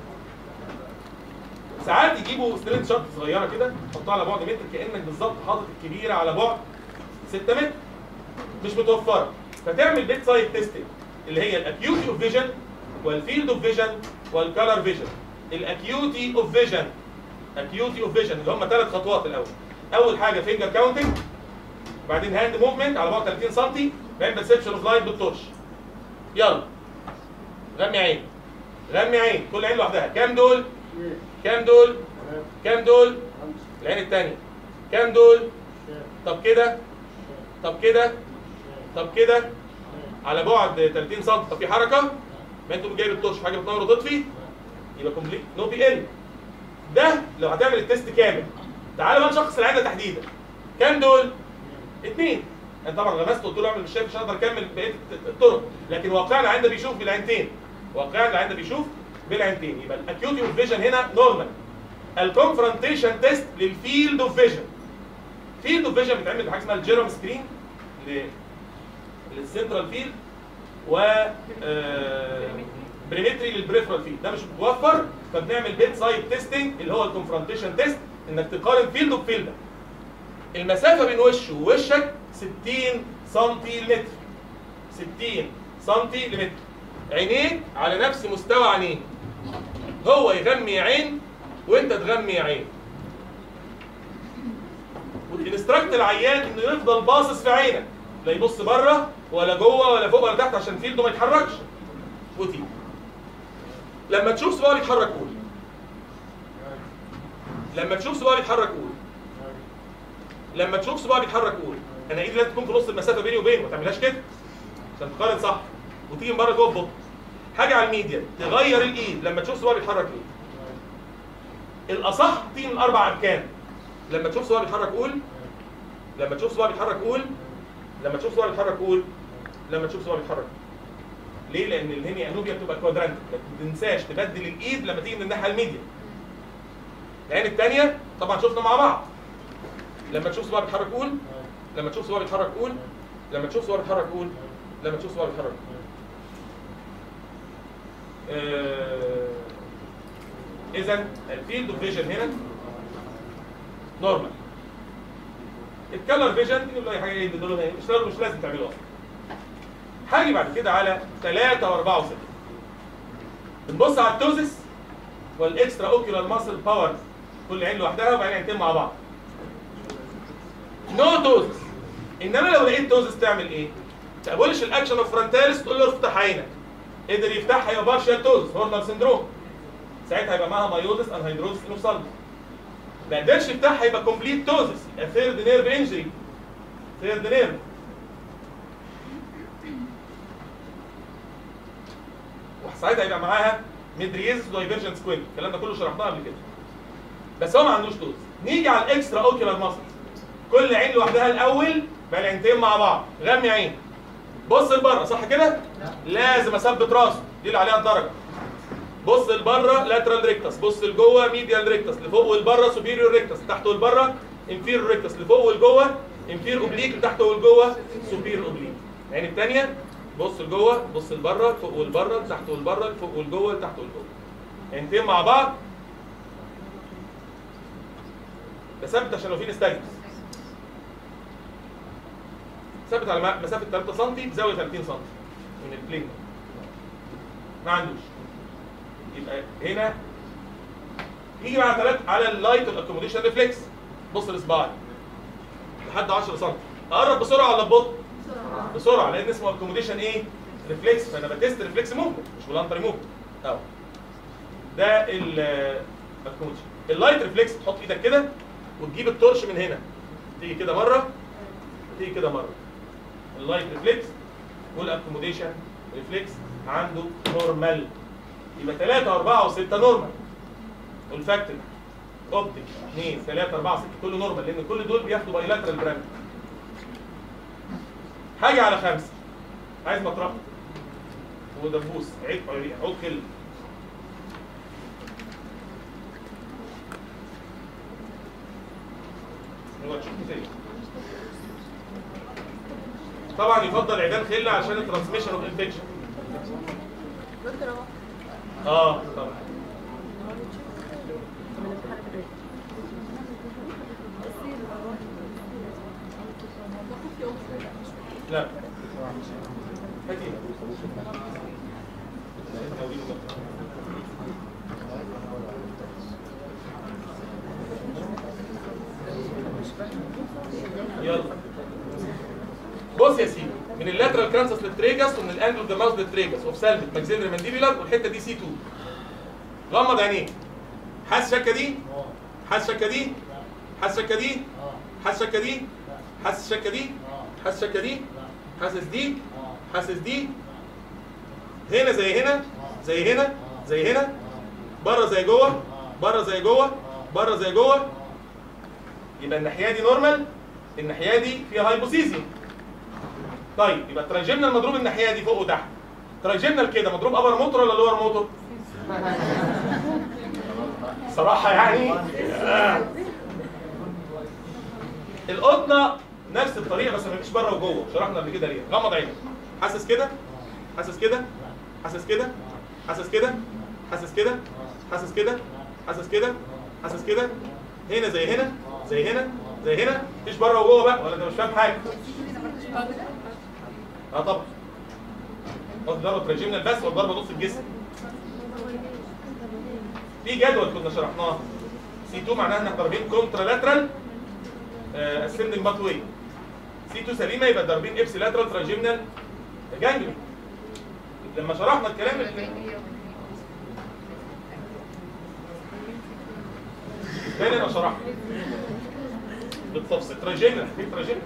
ساعات يجيبوا ستريت شوت صغيره كده تحطها على بعد متر كانك بالظبط حاطط الكبيره على بعد 6 متر مش متوفره فتعمل بيت سايد تيستنج اللي هي الاكيوتي اوف فيجن والفيلد اوف فيجن والكالر فيجن الاكيوتي اوف فيجن اكيوتي اوف فيجن اللي هم ثلاث خطوات الاول اول حاجه فينجر كاونتنج بعدين هاند موفمنت على بعد 30 سم بعدين بيرسبشن اوف لايت بالتورش يلا غمي عين غمي عين كل عين لوحدها كام دول كام دول كام دول العين الثانيه كام دول طب كده طب كده طب كده على بعد 30 سم طب في حركه ما انتوا جايب التورش حاجه بتنور وتطفي يبقى كومبليت نو بي ال ده لو هتعمل التيست كامل تعالى بقى نشخص العينه تحديدا كام دول اثنين انا طبعا غمست قلت له اعمل مش شايف مش هقدر اكمل بقيه الطرق لكن واقعنا العين ده بيشوف بالعينتين واقعنا العين ده بيشوف بالعينتين يبقى الاكيوتي اوف فيجن هنا نورمال الكونفرونتيشن تيست للفيلد اوف فيجن فيلد اوف فيجن بيتعمل بحاجه اسمها الجيروم سكرين للسنترال فيلد و بريمتري للبريفرال فيلد ده مش متوفر فبنعمل بيت سايد تيستنج اللي هو الكونفرونتيشن تيست انك تقارن فيلد وفيلد المسافه بين وشه ووشك 60 سم لمتر 60 سم لمتر عينيك على نفس مستوى عينيه هو يغمي عين وانت تغمي عين والانستراكت العيان انه يفضل باصص في عينك لا يبص بره ولا جوه ولا فوق ولا تحت عشان فيلده ما يتحركش وتيجي لما تشوف صباعي يتحرك قول لما تشوف صباعي يتحرك قول لما تشوف صباعي بيتحرك قول انا ايدي لازم تكون في نص المسافه بيني وبينه ما تعملهاش كده عشان تقارن صح وتيجي من بره جوه ببطء حاجه على الميديا تغير الايد لما تشوف صباعي بيتحرك ايه الاصح تيجي من اربع اركان لما تشوف صباعي بيتحرك قول لما تشوف صباعي بيتحرك قول لما تشوف صباعي بيتحرك قول لما تشوف صباعي بيتحرك ليه؟ لان الهيميا انوبيا بتبقى كوادرانت ما تنساش تبدل الايد لما تيجي من الناحيه الميديا العين الثانيه طبعا شفنا مع بعض لما تشوف صباعي بيتحرك قول لما تشوف صباعي بيتحرك قول لما تشوف صباعي بيتحرك قول لما تشوف صباعي بيتحرك آه اذا الفيلد اوف فيجن هنا نورمال الكالر فيجن دي اي حاجه ايه دول مش لازم مش لازم تعملوها هاجي بعد كده على 3 و4 و6 بنبص على التوزس والاكسترا اوكيولار ماسل باور كل عين لوحدها وبعدين عينتين مع بعض نو توزس انما لو لقيت توزس تعمل ايه؟ تابولش الاكشن اوف فرونتاليس تقول له افتح عينك قدر يفتحها يبقى بارشال توزس هورنر سندروم ساعتها يبقى معاها مايوزس انهيدروزس انوسالس ما قدرش يفتحها يبقى كومبليت توزس يبقى ثيرد نيرف انجري ثيرد نيرف وساعتها يبقى معاها ميدريزس ودايفرجن سكوين الكلام ده كله شرحناه قبل كده بس هو ما عندوش توز نيجي على الاكسترا اوكيولار ماسل كل عين لوحدها الاول بقى العينتين مع بعض غمي عين بص لبره صح كده لازم اثبت راسه دي اللي عليها الدرجه بص لبره لاترال ريكتس بص لجوه ميديال ريكتس لفوق ولبره سوبيريور ريكتس تحت ولبره انفيريور ريكتس لفوق ولجوه انفير اوبليك لتحت ولجوه سوبيريور اوبليك العين الثانيه بص لجوه بص لبره فوق ولبره لتحت ولبره لفوق ولجوه لتحت ولجوه عينتين مع بعض بثبت عشان لو في نستجمس ثابت على م- مسافه 3 سم بزاويه 30 سم من البلين ما عندوش يبقى هنا يجي مع ثلاث على اللايت الاكوموديشن ريفلكس بص لصباعي لحد 10 سم اقرب بسرعه ولا ببطء؟ بسرعه لان اسمه اكوموديشن ايه؟ ريفلكس فانا بتست ريفلكس موفمنت مش فولانتري موفمنت اهو ده الاكوموديشن اللايت ريفلكس تحط ايدك كده وتجيب التورش من هنا تيجي كده مره تيجي كده مره اللايت ريفلكس والاكوموديشن ريفلكس عنده نورمال يبقى 3 4 و6 نورمال والفاكتور اوبتيك 2 3 4 6 كله نورمال لان كل دول بياخدوا بايلاترال برامج حاجه على خمسه عايز مطرح ودبوس عيد عود خل هو تشوف تاني. طبعا يفضل عيدان خله عشان الترانسميشن اوف انفكشن اه طبعا لا هاتي يلا بص يا سيدي من اللاترال كرانسس للتريجس ومن الانجل اوف ذا ماوس للتريجس اوف سالفت ماكسيلري مانديبيولار والحته دي سي 2 غمض عينيك حاسس الشكه دي حاسس الشكه دي حاسس الشكه دي حاسس الشكه دي حاسس الشكه دي حاسس الشكه دي حاسس دي حاسس دي هنا زي هنا زي هنا زي هنا بره زي جوه بره زي جوه بره زي جوه يبقى الناحيه دي نورمال الناحيه دي فيها هايبوسيزيوم طيب يبقى التراجيمنال مضروب الناحيه دي فوق وتحت تراجيمنال كده مضروب ابر موتور ولا لور موتور صراحه يعني آه. القطنه نفس الطريقه بس مفيش بره وجوه شرحنا قبل كده ليه غمض عينك حاسس كده حاسس كده حاسس كده حاسس كده حاسس كده حاسس كده حاسس كده حاسس كده هنا زي هنا زي هنا زي هنا مفيش بره وجوه بقى ولا انت مش فاهم حاجه اه طبعا قصدي ضربه تراجيمنال بس ولا ضربه نص الجسم في جدول كنا شرحناه سي 2 معناها انك ضاربين كونترا لاترال اسندنج بات واي سي 2 سليمه يبقى ضاربين ابسي لاترال تراجيمنال جانجلي لما شرحنا الكلام اللي تاني انا شرحت بالتفصيل تراجيمنال في تراجيمنال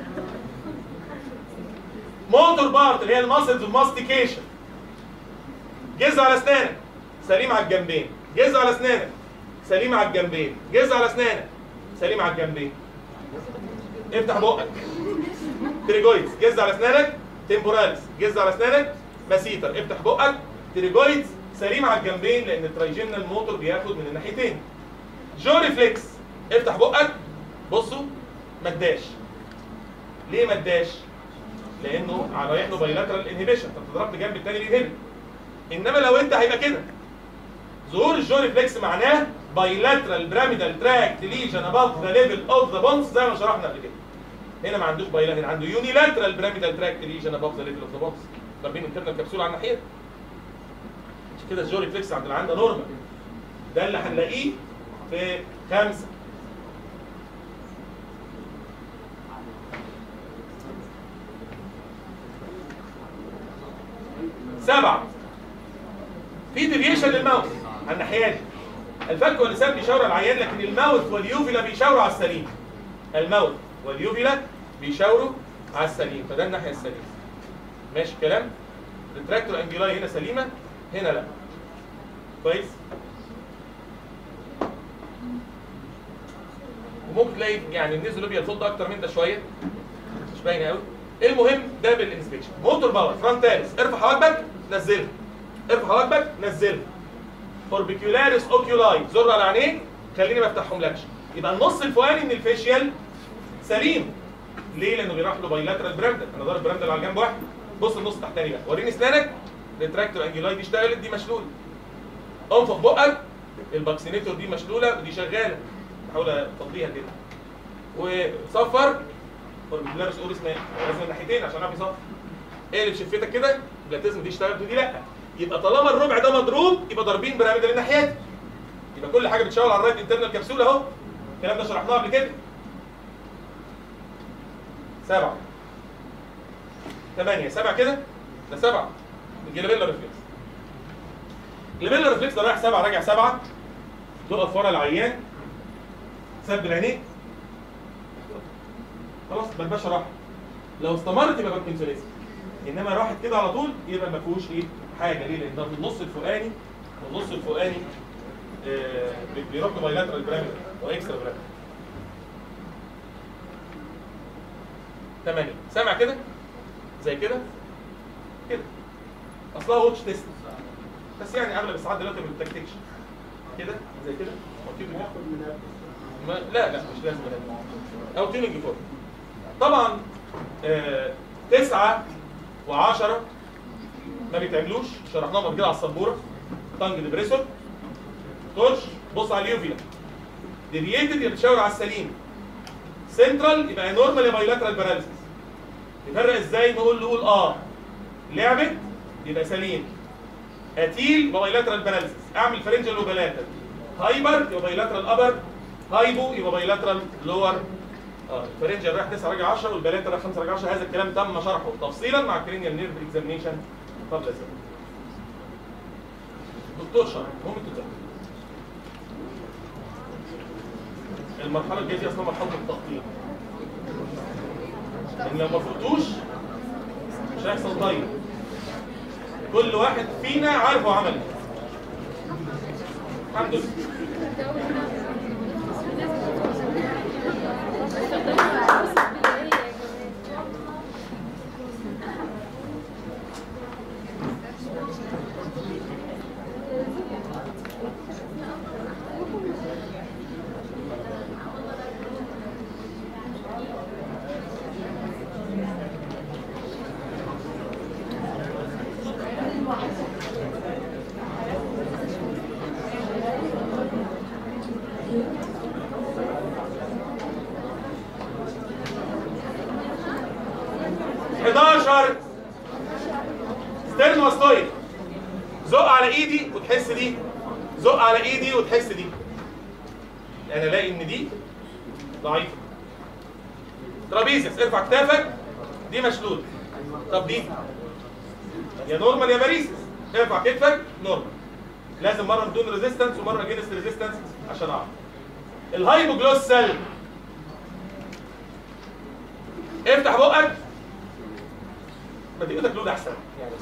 موتور بارت اللي هي الماسلز والماستيكيشن جز على اسنانك سليم على الجنبين جز على اسنانك سليم على الجنبين جز على اسنانك سليم على الجنبين افتح بقك تريجويدز جز على اسنانك تمبوراليس جز على اسنانك ماسيتر افتح بقك تريجويدز سليم على الجنبين لان الترايجيمنال موتور بياخد من الناحيتين جو ريفلكس افتح بقك بصوا مداش ليه مداش لانه رايح له بايلاترال انهبيشن فبتضرب بجنب التاني بينهبت انما لو انت هيبقى كده ظهور الجو ريفلكس معناه بايلاترال براميدال تراكت ليجن اباف ذا ليفل اوف ذا بونز زي ما شرحنا قبل كده هنا ما عندوش بايلات هنا عنده يونيلاترال براميدال تراكت ليجن اباف ذا ليفل اوف ذا بونز ضاربين انترنال كبسول على الناحيه عشان كده الجو ريفلكس عند العيان ده نورمال ده اللي هنلاقيه في خمسه سبعة في ديفيشن للماوث على الناحية دي الفك واللسان بيشاوروا على العيان لكن الماوث واليوفيلا بيشاوروا على السليم الماوث واليوفيلا بيشاوروا على السليم فده الناحية السليمة ماشي الكلام الريتراكتور انجيلاي هنا سليمة هنا لا كويس وممكن تلاقي يعني النيزولوبيا الفولد اكتر من ده شويه مش باينه قوي المهم ده بالانسبكشن موتور باور فرونتاليس ارفع حواجبك نزلها ارفع حواجبك نزلها اوربيكولاريس اوكيولاي زر على عينيك خليني ما افتحهم لكش يبقى النص الفوقاني من الفيشيال سليم ليه لانه بيروح له بايلاترال برامدل انا ضارب برامدل على جنب واحد بص النص تحتاني بقى وريني اسنانك الريتراكتور انجيلاي دي اشتغلت دي مشلوله انفخ بقك الباكسينيتور دي مشلوله ودي شغاله بحاول افضيها كده وصفر اوربيكولاريس اوريس ما لازم الناحيتين عشان اعرف يصفر اقلب شفتك كده بلاتيزم دي اشتغلت ودي لا يبقى طالما الربع ده مضروب يبقى ضاربين بيراميدال الناحيات يبقى كل حاجه بتشاور على الرايت انترنال كبسول اهو الكلام ده شرحناه قبل كده سبعة ثمانية سبعة كده ده سبعة الجلابيلا ريفلكس الجلابيلا ريفلكس ده رايح سبعة راجع سبعة تقف ورا العيان سد العينين خلاص بلبشه راحت لو استمرت يبقى باك انسوليزم انما راحت كده على طول يبقى ما فيهوش ايه حاجه ليه لان ده في النص الفوقاني والنص الفوقاني آه بيروح بايلاترال بيراميدال واكسترا بيراميدال 8 سامع كده زي كده كده اصلها واتش تيست بس يعني اغلب الساعات دلوقتي ما بتكتكش كده زي كده أو كده. ناخد من قبل ما لا لا مش لازم لازم. او تيوننج فور طبعا آه تسعة وعشرة ما بيتعملوش شرحناهم قبل كده على السبوره تانج ديبريسور تورش بص على اليوفيلا ديفييتد يبقى بتشاور على السليم سنترال يبقى نورمال يا بايلاترال باراليسيس نفرق ازاي نقول نقول اه لعبت يبقى سليم اتيل يبقى بايلاترال باراليسيس اعمل فرنجل وبلاتر هايبر يبقى بايلاترال ابر هايبو يبقى بايلاترال لور اه الفرنجل رايح 9 راجع 10 والبلاتر رايح 5 راجع 10 هذا الكلام تم شرحه تفصيلا مع كرينيال نيرف اكزامينيشن قبل ذلك دكتور شرح مهم تتذكر المرحله الجايه دي اصلا مرحله التخطيط ان لو ما فوتوش مش هيحصل ضيق كل واحد فينا عارف هو عمل ايه الحمد لله حداشر ستيرنوستويد زق على ايدي وتحس دي زق على ايدي وتحس دي انا الاقي ان دي ضعيفه ترابيزيس ارفع كتافك دي مشلول طب دي يا نورمال يا باريسس ارفع كتفك نورمال لازم مره بدون ريزيستنس ومره جينست ريزيستنس عشان اعرف الهايبوجلوسال افتح بقك ما دي ايدك لود احسن يعني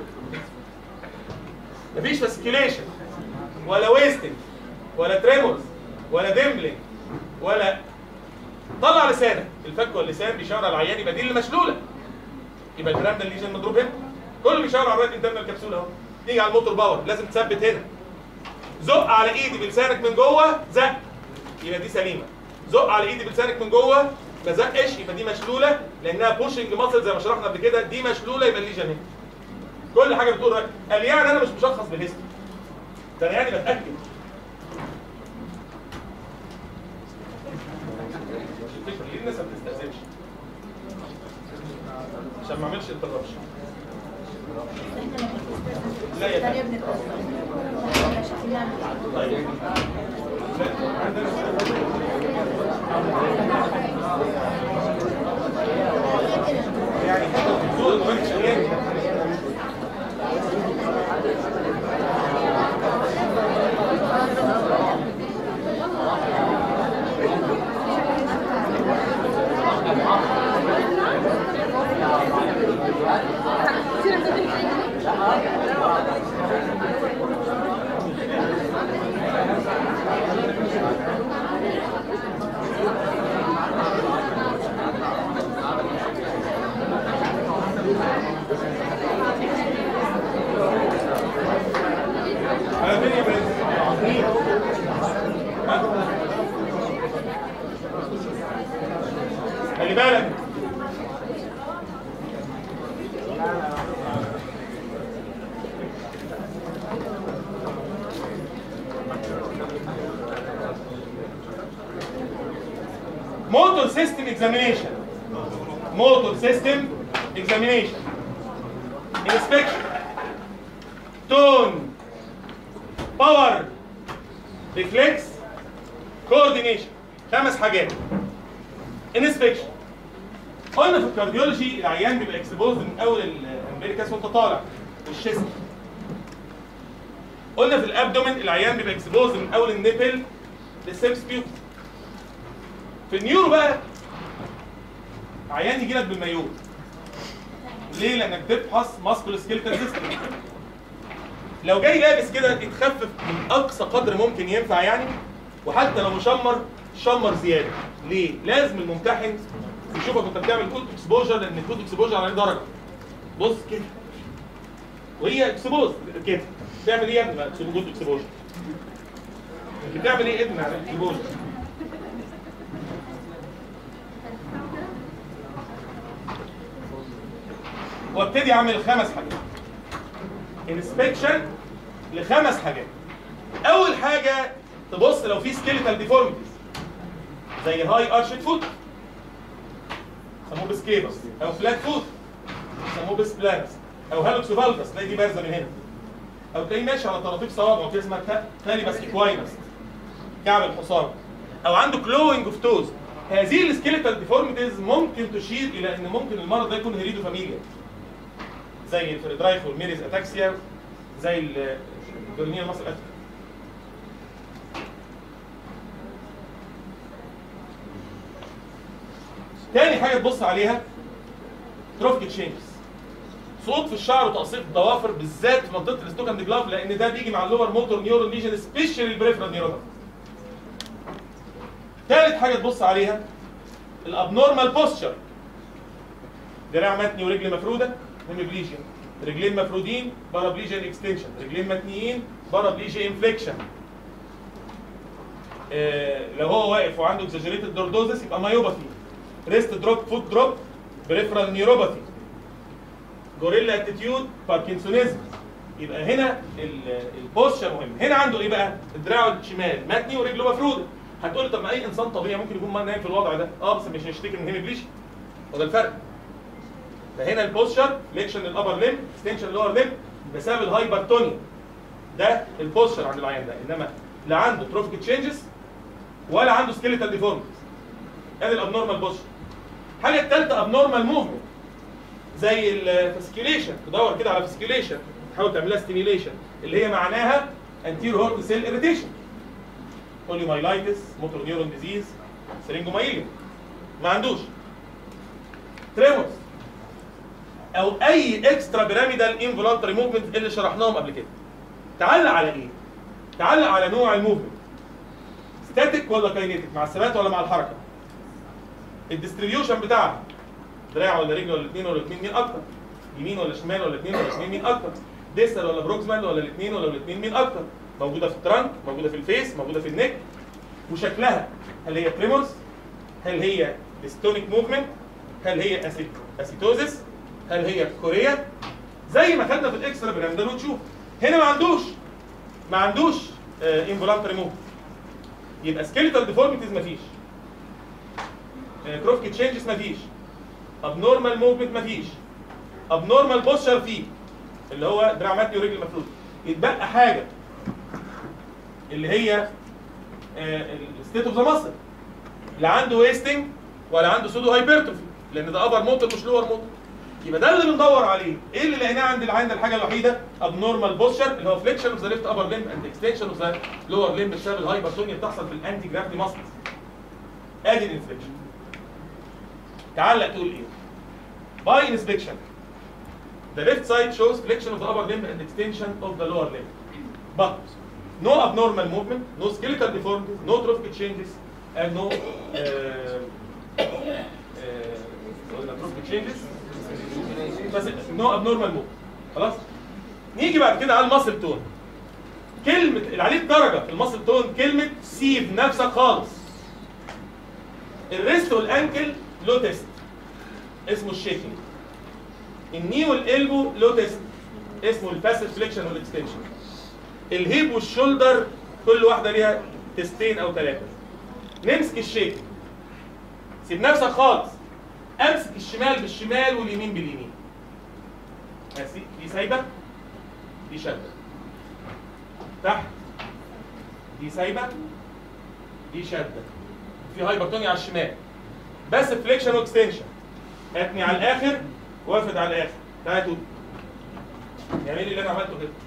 مفيش فاسكيليشن ولا ويستنج ولا تريمورز ولا ديمبلينج ولا طلع لسانك الفك واللسان بيشاور على العيان يبقى دي اللي مشلوله يبقى الكلام ده الليجن مضروب هنا كله بيشاور على الرايت انترنال كبسول اهو تيجي على الموتور باور لازم تثبت هنا زق على ايدي بلسانك من جوه زق يبقى دي سليمه زق على ايدي بلسانك من جوه ما زقش يبقى دي مشلوله لانها بوشنج ماسل زي ما شرحنا قبل كده دي مشلوله يبقى الليجن هنا كل حاجه بتقول رأي. قال يعني انا مش مشخص بالهيستوري ده انا يعني بتاكد مش الفكره ليه الناس ما بتستاذنش عشان ما اعملش انتربشن لا يا فندم. طيب لا، عندنا يعني صوت ما شغال على فين يا برنس؟ ها؟ خلي بالك موتور سيستم اكزامينيشن motor system examination inspection tone power reflex coordination خمس حاجات inspection قلنا في الكارديولوجي العيان بيبقى اكسبوز من اول الامريكاس وانت طالع الشيست قلنا في الابدومين العيان بيبقى اكسبوز من اول النيبل للسيبس بيوت في النيورو بقى عيان يجي لك بالمايو ليه؟ لانك تفحص ماسكول سكيلتال سيستم لو جاي لابس كده يتخفف من اقصى قدر ممكن ينفع يعني وحتى لو مشمر شمر زياده ليه؟ لازم الممتحن يشوفك انت بتعمل كود اكسبوجر لان الكود اكسبوجر عليه درجه بص كده وهي اكسبوز كده بتعمل ايه يا ابني بقى كود اكسبوجر بتعمل ايه يا ابني على اكسبوجر وابتدي اعمل خمس حاجات انسبكشن لخمس حاجات اول حاجه تبص لو في سكيلتال ديفورميتيز زي هاي ارشد فوت سموه بسكيبس او فلات فوت سموه بسبلانس او هالوكس فالكس تلاقي دي بارزه من هنا او تلاقيه ماشي على طراطيف صوابعه كده اسمها تالي بس اكواينس كعب الحصان او عنده كلوينج اوف توز هذه السكيلتال ديفورميتيز ممكن تشير الى ان ممكن المرض ده يكون هيريدو فاميليا زي الفريدرايف والميريز اتاكسيا زي الدورنيال مصر اتاكسيا تاني حاجه تبص عليها تروفيك تشينجز صوت في الشعر وتقسيط الضوافر بالذات في منطقه الاستوكاند جلاف لان ده بيجي مع اللور موتور نيورون ليجن سبيشال البريفرال نيورون تالت حاجه تبص عليها الابنورمال بوستشر دراع متني ورجل مفروده هيميبليجيا رجلين مفرودين بارابليجيا اكستنشن رجلين متنيين بارابليجيا انفليكشن آه لو هو واقف وعنده اكزاجريتد دوردوزس يبقى مايوباثي ريست دروب فوت دروب بريفرال نيوروباثي جوريلا اتيتيود باركنسونيزم يبقى هنا البوستشر مهم هنا عنده ايه بقى الدراع الشمال متني ورجله مفروده هتقول لي طب ما اي انسان طبيعي ممكن يكون نايم في الوضع ده اه بس مش هنشتكي من هيميبليشن وده الفرق فهنا البوستشر فليكشن للابر ليم اكستنشن للور ليم بسبب الهايبرتونيا ده البوستشر عند العيان ده انما لا عنده تروفيك تشينجز ولا عنده سكيليتال ديفورميتيز ادي الابنورمال بوستشر الحاجه الثالثه ابنورمال موفمنت زي الفاسكيوليشن تدور كده على فاسكيوليشن تحاول تعمل لها ستيميوليشن اللي هي معناها انتيرو هورت سيل اريتيشن بوليمايلايتس موتور نيورون ديزيز سرينجومايليا ما عندوش تريمورز او اي اكسترا بيراميدال انفولانتري موفمنت اللي شرحناهم قبل كده تعلق على ايه تعلق على نوع الموفمنت ستاتيك ولا كاينيتيك مع الثبات ولا مع الحركه الديستريبيوشن بتاعها دراع ولا رجل ولا الاثنين ولا الاثنين مين اكتر يمين ولا شمال ولا الاثنين ولا الاثنين مين اكتر ديستال ولا بروكسمال ولا الاثنين ولا الاثنين مين اكتر موجوده في الترانك موجوده في الفيس موجوده في النك وشكلها هل هي تريمورز هل هي ديستونيك موفمنت هل هي أسيت اسيتوزيس هل هي كوريا زي ما خدنا في الاكسترا بيراميدال وتشوف هنا ما عندوش ما عندوش انفولانتري موف يبقى سكيليتال ديفورميتيز مفيش كروفكي تشينجز مفيش ابنورمال موفمنت مفيش ابنورمال بوستشر فيه اللي هو دراع متني ورجل مفروض يتبقى حاجه اللي هي الستيت اوف ذا ماسل لا عنده ويستنج ولا عنده سودو هايبرتروفي لان ده ابر موتور مش لور موتور يبقى ده اللي بندور عليه ايه اللي لقيناه عند العين الحاجه الوحيده ابنورمال بوستشر اللي هو فليكشن اوف ذا ليفت ابر ليمب اند اكستنشن اوف ذا لور ليمب بسبب الهايبرتونيا بتحصل في الانتي جرافيتي ماسلز ادي الانفليكشن تعلق تقول ايه by inspection the left side shows flexion of the upper limb and extension of the lower limb but no abnormal movement no skeletal deformities no trophic changes and no uh, uh, trophic changes بس no abnormal movement خلاص نيجي بعد كده على الماسل تون كلمة اللي عليه الدرجة في الماسل تون كلمة سيب نفسك خالص الريست والانكل لو تيست اسمه الشيكينج الني والالبو لو تيست اسمه الباسيف فليكشن والاكستنشن الهيب والشولدر كل واحده ليها تيستين او ثلاثه نمسك الشيك سيب نفسك خالص امسك الشمال بالشمال واليمين باليمين ماشي دي سايبه دي شده تحت دي سايبه دي شده في هايبرتونيا على الشمال بس فليكشن واكستنشن هاتني على الاخر وافد على الاخر تعالى تقول اعملي اللي انا عملته كده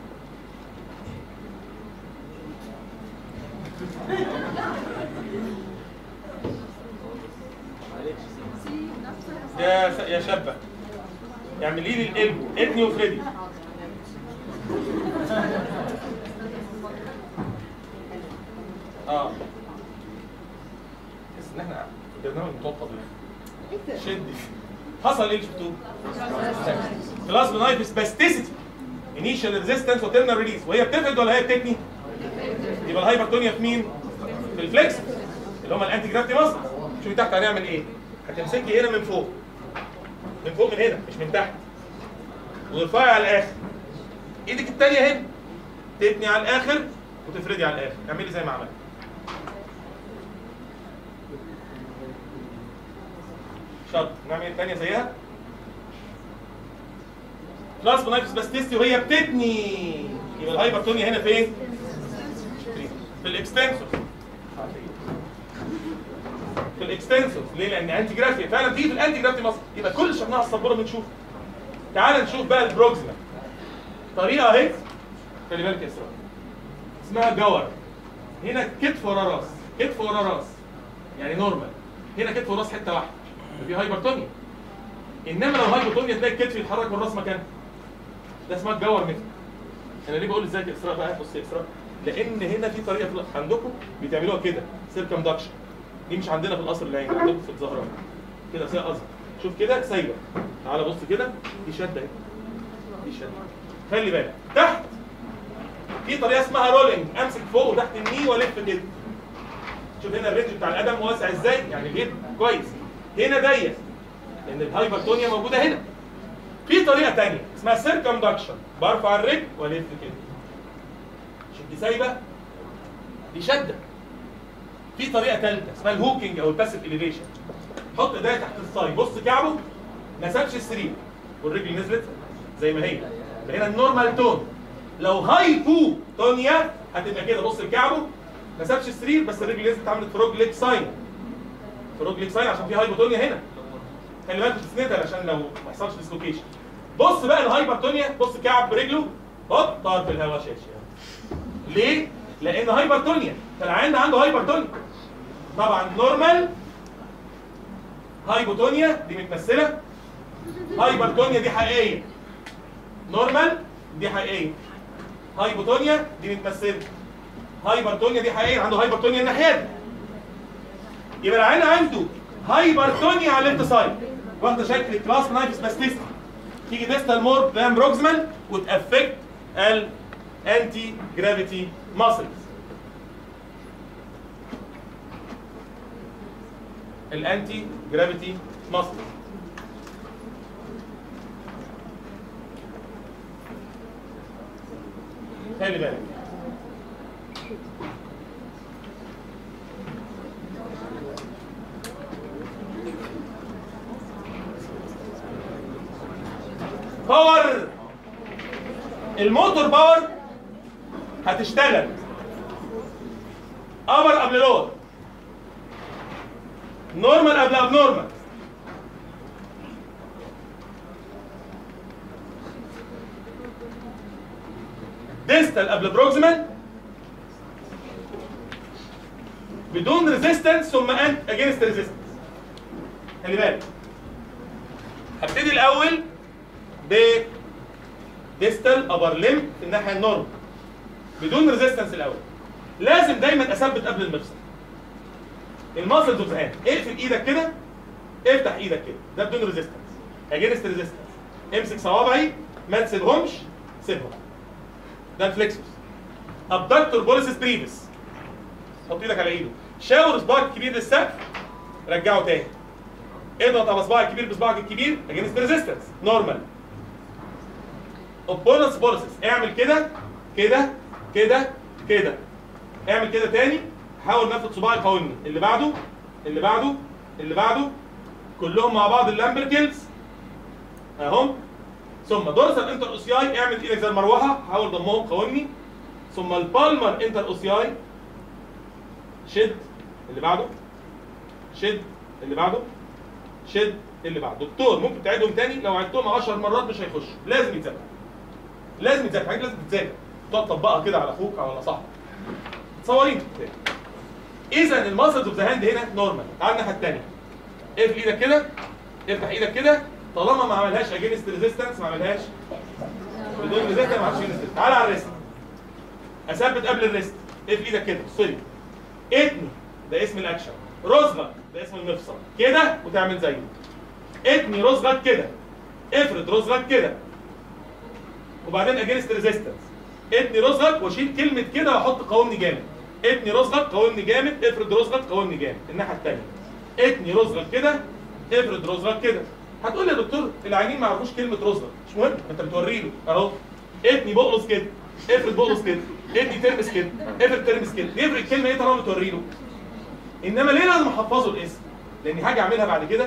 يا س... يا شابه اعملي لي القلب اتني وفريدي اه تحس ان احنا برنامج متوقف شدي حصل ايه اللي شفتوه؟ كلاس بنايت سباستيسيتي انيشال ريزيستنس وترنال ريليز وهي بتفرد ولا هي بتكني؟ يبقى الهايبرتونيا في مين؟ في الفليكس اللي هم الانتي جرافيتي ماسل شوفي تحت هنعمل ايه؟ هتمسكي هنا من فوق من فوق من هنا مش من تحت وترفعي على الاخر ايدك التانية هنا تتني على الاخر وتفردي على الاخر اعملي زي ما عملت شط نعمل الثانيه زيها كلاس بنايفس باستيستي وهي بتتني يبقى الهايبرتونيا هنا فين؟ في الاكستنسور في الاكستنسور ليه؟ لان انتي جرافيا فعلا دي في الانتي جرافيا مصر يبقى كل اللي شفناها على السبوره بنشوف تعال نشوف بقى البروكسيما طريقه اهي خلي بالك يا اسراء اسمها جور هنا كتف ورا راس كتف ورا راس يعني نورمال هنا كتف وراس حته واحده في هايبرتونيا انما لو هايبرتونيا تلاقي الكتف يتحرك والراس مكانه ده اسمها الجور ميثود انا ليه بقول ازاي يا اسراء بقى بص يا اسراء لان هنا في طريقه في عندكم بتعملوها كده سيركمدكشن دي مش عندنا في القصر العيني عندكم في الزهراء كده ساعه اصغر شوف كده سايبه تعالى بص كده دي شده اهي دي شده خلي بالك تحت في طريقه اسمها رولينج امسك فوق وتحت الني والف كده شوف هنا الرينج بتاع القدم واسع ازاي يعني جيب كويس هنا ضيق لان الهايبرتونيا موجوده هنا في طريقه تانية اسمها سيركمدكشن برفع الرجل والف كده شوف دي سايبه دي شده في طريقه ثالثه اسمها الهوكينج او الباسيف اليفيشن حط ايديا تحت الصاي بص كعبه ما سابش السرير والرجل نزلت زي ما هي يبقى هنا النورمال تون لو هايبو تونيا هتبقى كده بص لكعبه ما سابش السرير بس الرجل نزلت عملت فروج ليك ساين فروج ليك ساين عشان في هايبوتونيا هنا خلي بالك تسندها عشان لو ما يحصلش ديسلوكيشن بص بقى الهايبرتونيا بص كعب برجله هوب طار في الهواء شاشه ليه؟ لان هايبرتونيا فالعيان ده عنده هايبرتونيا طبعا نورمال هايبوتونيا دي متمثله هايبرتونيا دي حقيقيه نورمال دي حقيقيه هايبوتونيا دي متمثله هايبرتونيا دي حقيقيه عنده هايبرتونيا الناحيه دي يبقى العيان عنده هايبرتونيا على الليفت سايد واخده شكل كلاس نايف سباستيستي تيجي ديستال مور بلان بروكسيمال وتافكت الانتي جرافيتي ماسلز الانتي جرافيتي ماسلز خلي بالك باور الموتور باور هتشتغل ابر قبل لور نورمال قبل اب نورمال ديستال قبل بروكسيمال بدون ريزيستنس ثم انت اجينست ريزيستنس خلي بالك هبتدي الاول ب ديستال ابر ليم في الناحيه النورمال بدون ريزيستنس الاول لازم دايما اثبت قبل المفصل الماسل تزهان اقفل ايدك كده افتح ايدك كده ده بدون ريزيستنس اجينست ريزيستنس امسك صوابعي ما تسيبهمش سيبهم ده الفليكسوس ابدكتور بوليسس بريفس حط ايدك على ايده شاور صباعك الكبير للسقف رجعه تاني اضغط على صباعك الكبير بصباعك الكبير اجينست ريزيستنس نورمال اوبوننس بوليسس اعمل كده كده كده كده اعمل كده تاني حاول نفذ صباعي قاومني اللي بعده اللي بعده اللي بعده كلهم مع بعض اللامبركلز اهم ثم دورسال انتر اوسياي اعمل ايدك زي المروحه حاول ضمهم قومني ثم البالمر انتر اوسياي شد اللي بعده شد اللي بعده شد اللي بعده دكتور ممكن تعيدهم تاني لو عدتهم 10 مرات مش هيخش لازم يتذاكر لازم يتذاكر حاجه لازم تتذاكر تقعد تطبقها كده على اخوك او على صاحبك تصورين في الكتاب اذا الماسلز اوف ذا هاند هنا نورمال تعال الناحيه الثانيه اقفل ايدك كده افتح ايدك كده طالما ما عملهاش اجينست ريزيستنس ما عملهاش بدون ريزيستنس ما عملش ريزيستنس تعال على الريست اثبت قبل الريست اقفل ايدك كده صلي اتني ده اسم الاكشن رزغك ده اسم المفصل كده وتعمل زيه اتني رزغك كده افرد رزغك كده وبعدين اجينست ريزيستنس اتني رزغك واشيل كلمه كده واحط قومني جامد اتني رزغك قومني جامد افرد رزغك قومني جامد الناحيه الثانيه اتني رزغك كده افرد رزغك كده هتقول لي يا دكتور العيانين ما يعرفوش كلمه رزغك مش مهم انت بتوري له اهو اتني بقلص كده افرد بقلص كده اتني ترمس كده افرد ترمس كده يفرق الكلمه ايه طالما بتوري له انما ليه لازم احفظه الاسم لان هاجي اعملها بعد كده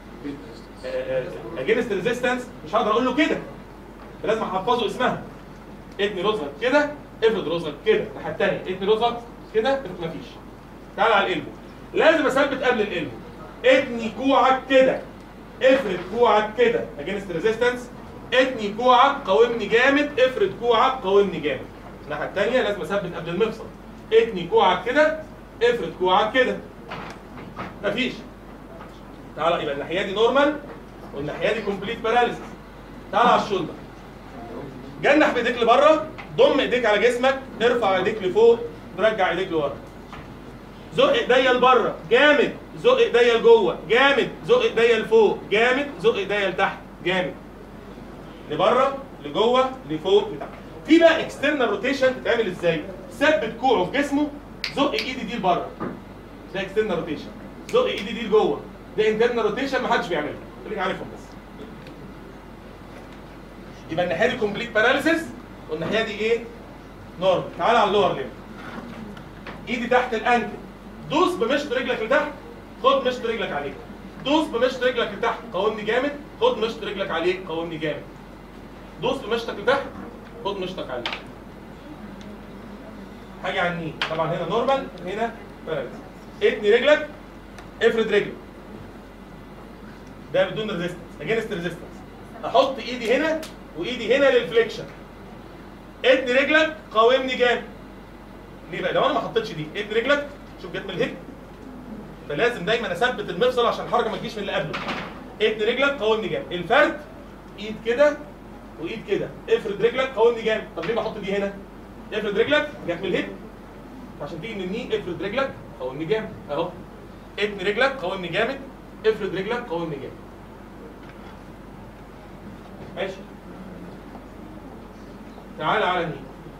اجينست ريزيستنس مش هقدر اقول له كده لازم احفظه اسمها اتني رزقك كده افرض رزقك كده الناحيه الثانيه اتني رزقك كده افرض مفيش تعال على القلب لازم اثبت قبل القلب اتني كوعك كده افرد كوعك كده اجينست ريزيستنس اتني كوعك قاومني جامد افرد كوعك قاومني جامد الناحيه الثانيه لازم اثبت قبل المفصل اتني كوعك كده افرد كوعك كده مفيش تعالى يبقى الناحيه دي نورمال والناحيه دي كومبليت باراليسيس تعالى على الشولدر جنح بايديك لبره ضم ايديك على جسمك ارفع ايديك لفوق رجع ايديك لورا زق ايديا لبره جامد زق ايديا لجوه جامد زق ايديا لفوق جامد زق ايديا لتحت جامد لبره لجوه لفوق لتحت في بقى اكسترنال روتيشن تتعمل ازاي ثبت كوعه في جسمه زق ايدي دي لبره ده اكسترنال روتيشن زق ايدي دي لجوه ده انترنال روتيشن ما حدش بيعمله خليك عارفهم بس يبقى الناحيه دي كومبليت باراليسيس والناحيه دي ايه؟ نورمال تعال على اللور ليم ايدي تحت الانكل دوس بمشط رجلك لتحت خد مشط رجلك عليك دوس بمشط رجلك لتحت قاومني جامد خد مشط رجلك عليك قاومني جامد دوس بمشطك لتحت خد مشطك عليك حاجه على النين طبعا هنا نورمال هنا باراليسيس اتني رجلك افرد رجلك ده بدون ريزيستنس اجينست ريزيستنس احط ايدي هنا وايدي هنا للفليكشن اتني رجلك قاومني جامد ليه بقى لو انا ما حطيتش دي اتني رجلك شوف جت من الهيب فلازم دايما اثبت المفصل عشان الحركه ما تجيش من اللي قبله اتني رجلك قاومني جامد الفرد ايد كده وايد كده افرد رجلك قاومني جامد طب ليه بحط دي هنا افرد رجلك جت من الهيب عشان تيجي من الني افرد رجلك قاومني جامد اهو اتني رجلك قاومني جامد افرد رجلك قاومني جامد ماشي تعال على الني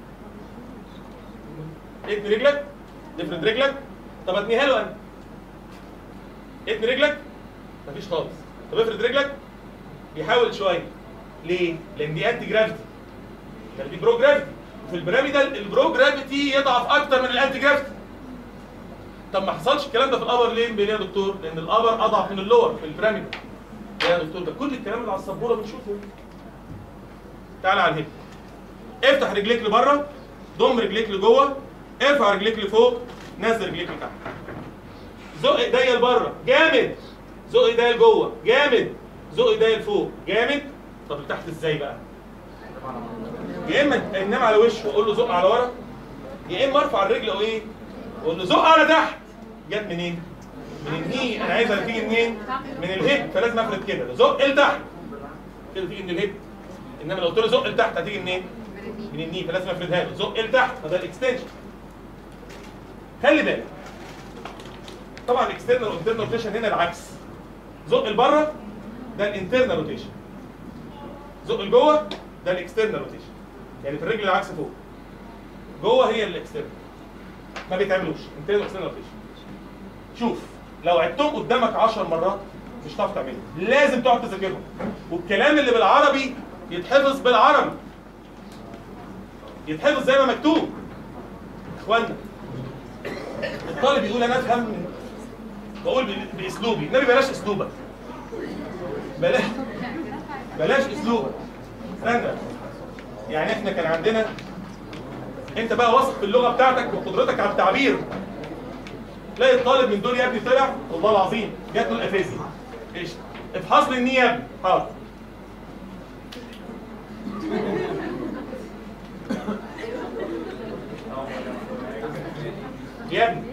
اتني رجلك افرد رجلك طب اتنيها له انا اتني رجلك مفيش خالص طب افرد رجلك بيحاول شويه ليه؟ لان دي انتي جرافيتي ده دي برو جرافيتي وفي البيراميدال البرو جرافيتي يضعف اكتر من الانتي جرافيتي طب ما حصلش الكلام ده في الابر ليه ليه يا دكتور؟ لان الابر اضعف من اللور في البيراميد يا دكتور ده كل الكلام اللي على السبوره بنشوفه تعالى على الهيب افتح رجليك لبره ضم رجليك لجوه ارفع رجليك لفوق نزل رجليك لتحت زق ايديا لبره جامد زق ايديا لجوه جامد زق ايديا لفوق جامد طب لتحت ازاي بقى؟ يا اما انام على وشه واقول له زق على ورا يا اما ارفع الرجل او ايه؟ واقول له زق على تحت جت منين؟ من الني انا عايزها تيجي منين؟ من الهيب فلازم افرد كده زق لتحت كده تيجي من الهيب انما لو قلت له زق لتحت هتيجي منين؟ من الني فلازم افردها له زق لتحت فده الاكستنشن خلي بالك طبعا الاكسترنال والانترنال روتيشن هنا العكس زق لبره ده الانترنال روتيشن زق لجوه ده الاكسترنال روتيشن يعني في الرجل العكس فوق جوه هي الاكسترنال ما بيتعملوش انترنال واكسترنال روتيشن شوف لو عدتهم قدامك 10 مرات مش هتعرف تعملهم لازم تقعد تذاكرهم والكلام اللي بالعربي يتحفظ بالعربي يتحفظ زي ما مكتوب اخوانا الطالب يقول انا افهم بقول ب- باسلوبي النبي بلاش اسلوبك بلاش بلاش اسلوب استنى يعني احنا كان عندنا انت بقى واثق في اللغه بتاعتك وقدرتك على التعبير تلاقي الطالب من دول يا ابني طلع والله العظيم جات له الافازي ايش افحص لي النيه يا ابني حاضر يا ابني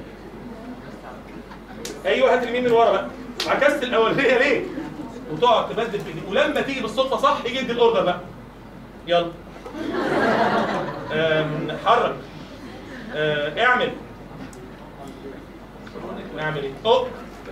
ايوه هات اليمين من ورا بقى عكست الاولانيه ليه؟ وتقعد تبدل في دي ولما تيجي بالصدفه صح يجي يدي الاوردر بقى يلا أم، حرك أه، اعمل اعمل ايه؟ اوب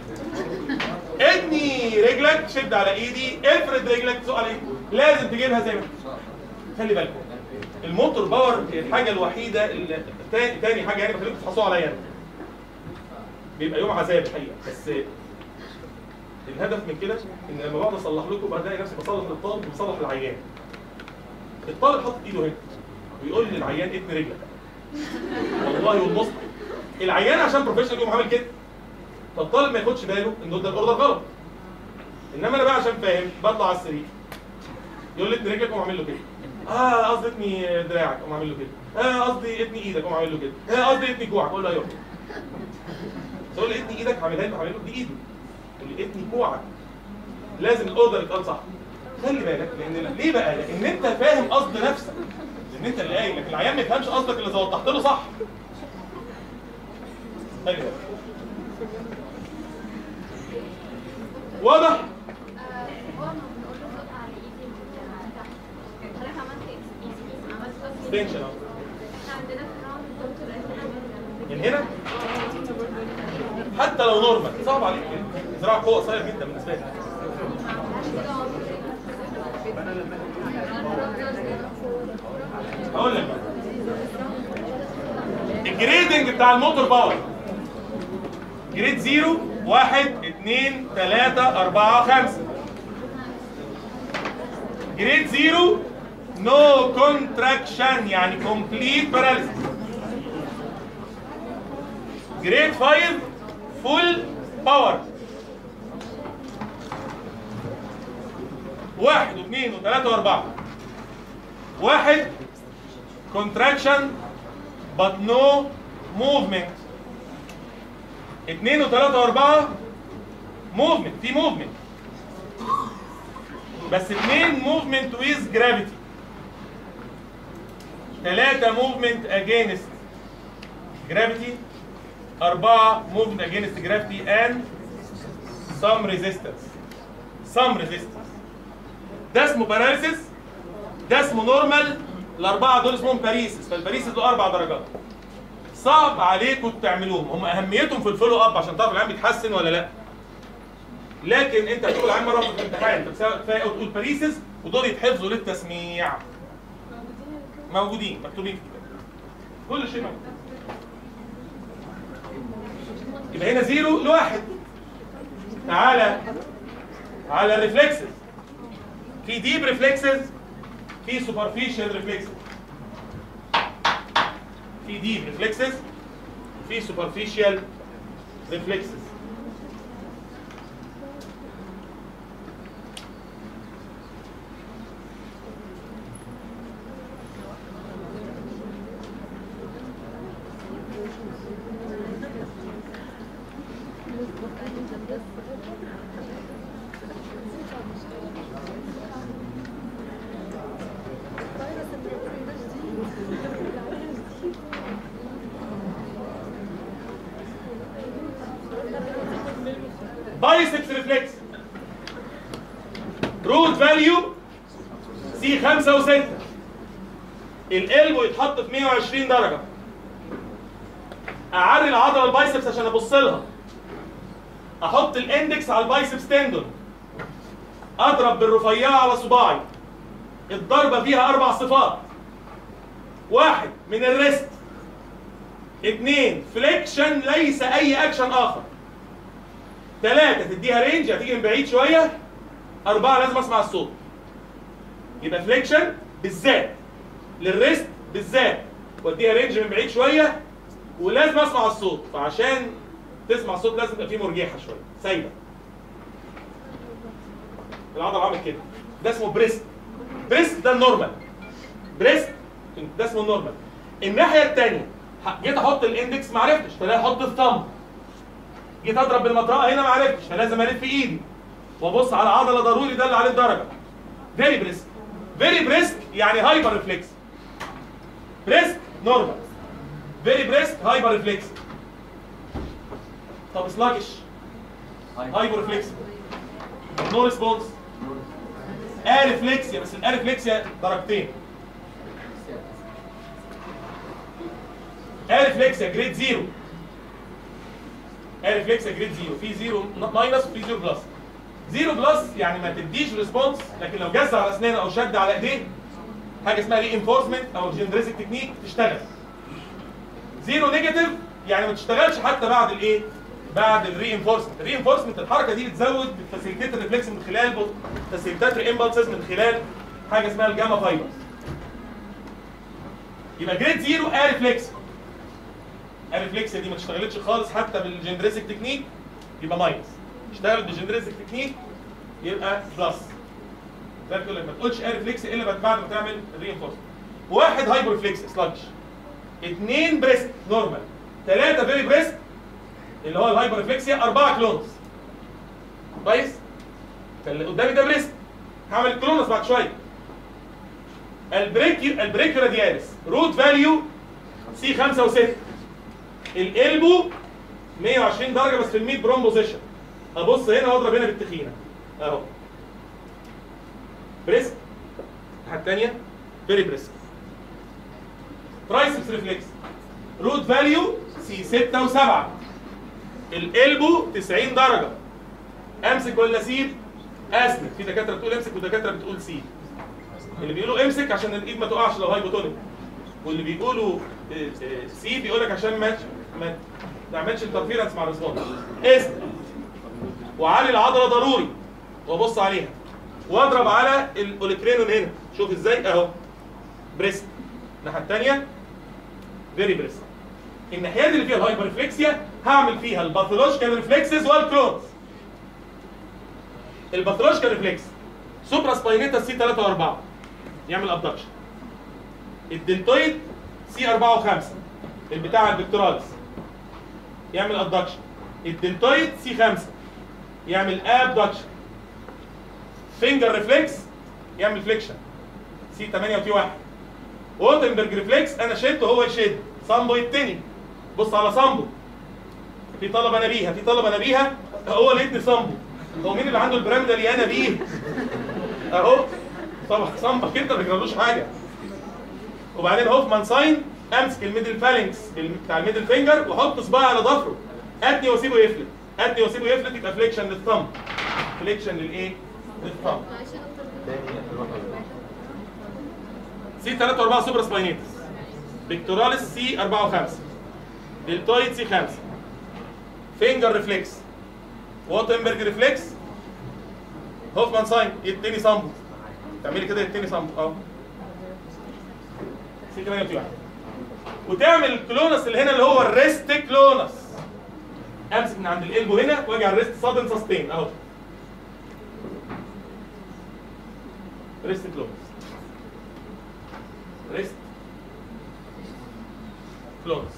ادني رجلك شد على ايدي افرد رجلك سوق على ايدي لازم تجيبها زي ما انت. خلي بالكم الموتور باور هي الحاجه الوحيده اللي تا- تاني حاجه يعني بخليكم تفحصوها عليا أنا. بيبقى يوم عذاب الحقيقه بس الهدف من كده ان لما بقعد اصلح لكم بلاقي نفسي بصلح للطالب وبصلح للعيان الطالب حاطط ايده هنا ويقول للعيان اتني رجلك والله والمصطفى العيان عشان بروفيشنال يقوم عامل كده فالطالب ما ياخدش باله ان ده الاوردر غلط انما انا بقى عشان فاهم بطلع على السرير يقول لي اتني رجلك قوم اعمل له كده اه قصدي اتني دراعك قوم اعمل له كده اه قصدي اتني ايدك قوم اعمل له كده اه قصدي اتني كوعك اقول له ايوه تقول لي اتني ايدك هعملها له هعمل له دي ايده يقول لي اتني كوعك لازم الاوردر يتقال صح خلي بالك لان ليه بقى لان انت فاهم قصد نفسك لان انت اللي قايل لكن العيان ما يفهمش قصدك اللي وضحت له صح خلي بالك واضح هو ما بنقول له خد على ايدي من تحت حضرتك عملت اكس عملت Extension أهو. احنا عندنا في الراوند الدكتور قال لنا من هنا حتى لو نورمال صعب عليك زراعة قوة قصير جدا بالنسبة لي هقول لك بقى. الجريدنج بتاع الموتور باور جريد 0 1 2 3 4 5 جريد 0 نو كونتراكشن يعني كومبليت باراليسيس جريد 5 فول باور واحد واثنين وثلاثة وأربعة واحد contraction but no movement اثنين وثلاثة وأربعة movement في movement بس اثنين movement with gravity ثلاثة movement against gravity أربعة movement against gravity and some resistance some resistance ده اسمه paralysis ده اسمه نورمال الأربعة دول اسمهم باريسيس فالباريسيس دول أربع درجات صعب عليكم تعملوهم هم أهميتهم في الفولو أب عشان تعرف العيان بيتحسن ولا لا لكن أنت هتقول العيان مرة في الامتحان أنت كفاية أوي تقول باريسيس ودول يتحفظوا للتسميع موجودين مكتوبين في الكتاب كل شيء موجود يبقى هنا زيرو لواحد تعالى على الريفلكسز في ديب ريفلكسز في سوبرفيشال ريفلكسز في ديب ريفلكسز في سوبرفيشال ريفلكسز بايسكس ريفلكس روت فاليو سي 5 و6 القلب يتحط في 120 درجه اعري العضله البايسبس عشان ابص لها احط الاندكس على البايسبس تندون اضرب بالرفيعه على صباعي الضربه فيها اربع صفات واحد من الريست اثنين فليكشن ليس اي اكشن اخر ثلاثة تديها رينج هتيجي من بعيد شوية أربعة لازم أسمع الصوت يبقى فليكشن بالذات للريست بالذات واديها رينج من بعيد شوية ولازم أسمع الصوت فعشان تسمع الصوت لازم يبقى فيه مرجحة شوية سايبة العضله عامل كده ده اسمه بريست بريست ده النورمال بريست ده اسمه النورمال الناحيه الثانيه جيت احط الاندكس ما عرفتش فلا احط الثumb جيت اضرب بالمطرقه هنا ما عرفتش فلازم الف ايدي وابص على عضله ضروري ده اللي عليه الدرجه فيري بريست فيري بريست يعني هايبر ريفلكس بريست نورمال فيري بريست هايبر ريفلكس طب سلاجش هايبر ريفلكس نو ريسبونس اريفلكسيا بس الاريفلكسيا درجتين اريفلكسيا جريد زيرو اريفلكسيا جريد زيرو في زيرو ماينس وفي زيرو بلس زيرو بلس يعني ما تديش ريسبونس لكن لو جز على اسنانه او شد على ايديه حاجه اسمها ري انفورسمنت او جندريزك تكنيك تشتغل زيرو نيجاتيف يعني ما تشتغلش حتى بعد الايه بعد الري انفورسمنت الري انفورسمنت الحركه دي بتزود بتفاسيليتيت الريفلكس من خلال فاسيليتاتري امبلسز من خلال حاجه اسمها الجاما فايبرز يبقى جريد زيرو اريفلكس اريفلكس دي ما اشتغلتش خالص حتى بالجندريزك تكنيك يبقى ماينس اشتغلت بالجندريزك تكنيك يبقى بلس زي ما بتقول لك ما تقولش اريفلكس الا بعد بعد ما تعمل الري انفورسمنت واحد هايبر ريفلكس سلاجش اثنين بريست نورمال ثلاثه فيري بريست اللي هو الهايبر ريفلكسيا اربعه كلونز كويس فاللي قدامي ده بريست هعمل كلونز بعد شويه البريكيو البريكيو رادياليس روت فاليو سي 5 و6 الالبو 120 درجه بس في الميد بروم بوزيشن ابص هنا واضرب هنا بالتخينه اهو بريست الناحيه الثانيه فيري بريست ترايسبس ريفلكس روت فاليو سي 6 و7 الالبو 90 درجه امسك ولا سيب اسند في دكاتره بتقول امسك ودكاتره بتقول سيب اللي بيقولوا امسك عشان الايد ما تقعش لو هايبوتونيك واللي بيقولوا آه، آه، سيب بيقول لك عشان ما ما تعملش انترفيرنس مع الريسبونس اسند وعلي العضله ضروري وابص عليها واضرب على الاوليكرينون هنا شوف ازاي اهو بريست الناحيه الثانيه فيري بريست الناحيه دي اللي فيها الهايبر ريفلكسيا هعمل فيها الباثولوجيكال ريفلكسز والكلونز الباثولوجيكال ريفلكس سوبرا سباينيتا سي 3 و4 يعمل ابدكشن الدلتويد سي 4 و5 البتاع البكتوراليس يعمل ابدكشن الدلتويد سي 5 يعمل ابدكشن فينجر ريفلكس يعمل فليكشن سي 8 وتي 1 ووتنبرج ريفلكس انا شد وهو يشد صامبو يتني بص على صامبو في طلبه نبيهه في طلبه نبيهه هو اللي يتني صامبو هو مين اللي عنده البراند اللي انا بيه اهو طبعا صامبك انت ما تجرالوش حاجه وبعدين هوفمان ساين امسك الميدل فالنكس بتاع الميدل فينجر واحط صباعي على ضفره اتني واسيبه يفلت اتني واسيبه يفلت يبقى فليكشن للثumb فليكشن للايه؟ للثumb معلش يا دكتور سي 3 و4 سوبر سباينيتس بيكتوراليس سي 4 و5 دلتويد سي 5 فينجر ريفلكس ووتنبرج ريفلكس هوفمان ساين يديني صامبو تعملي كده يديني صامبو اهو سي 8 وتي 1 وتعمل الكلونس اللي هنا اللي هو الريست كلونس امسك من عند القلبو هنا واجي على الريست صادن سستين اهو ريست كلونس ريست كلونس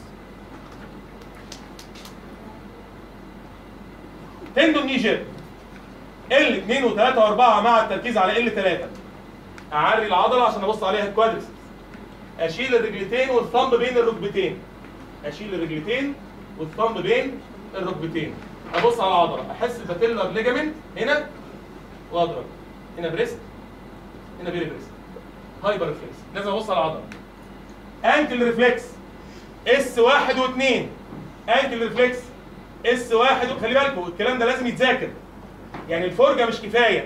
تندون نيجر ال 2 و3 و4 مع التركيز على ال 3 اعري العضله عشان ابص عليها الكوادريسبس اشيل الرجلتين والثمب بين الركبتين اشيل الرجلتين والثمب بين الركبتين ابص على العضله احس الباتيلر ليجامنت هنا واضرب هنا بريست هنا بيري بريست هايبر ريفلكس لازم ابص على العضله انكل ريفلكس اس واحد واثنين انكل ريفلكس اس واحد خلي بالكم الكلام ده لازم يتذاكر يعني الفرجه مش كفايه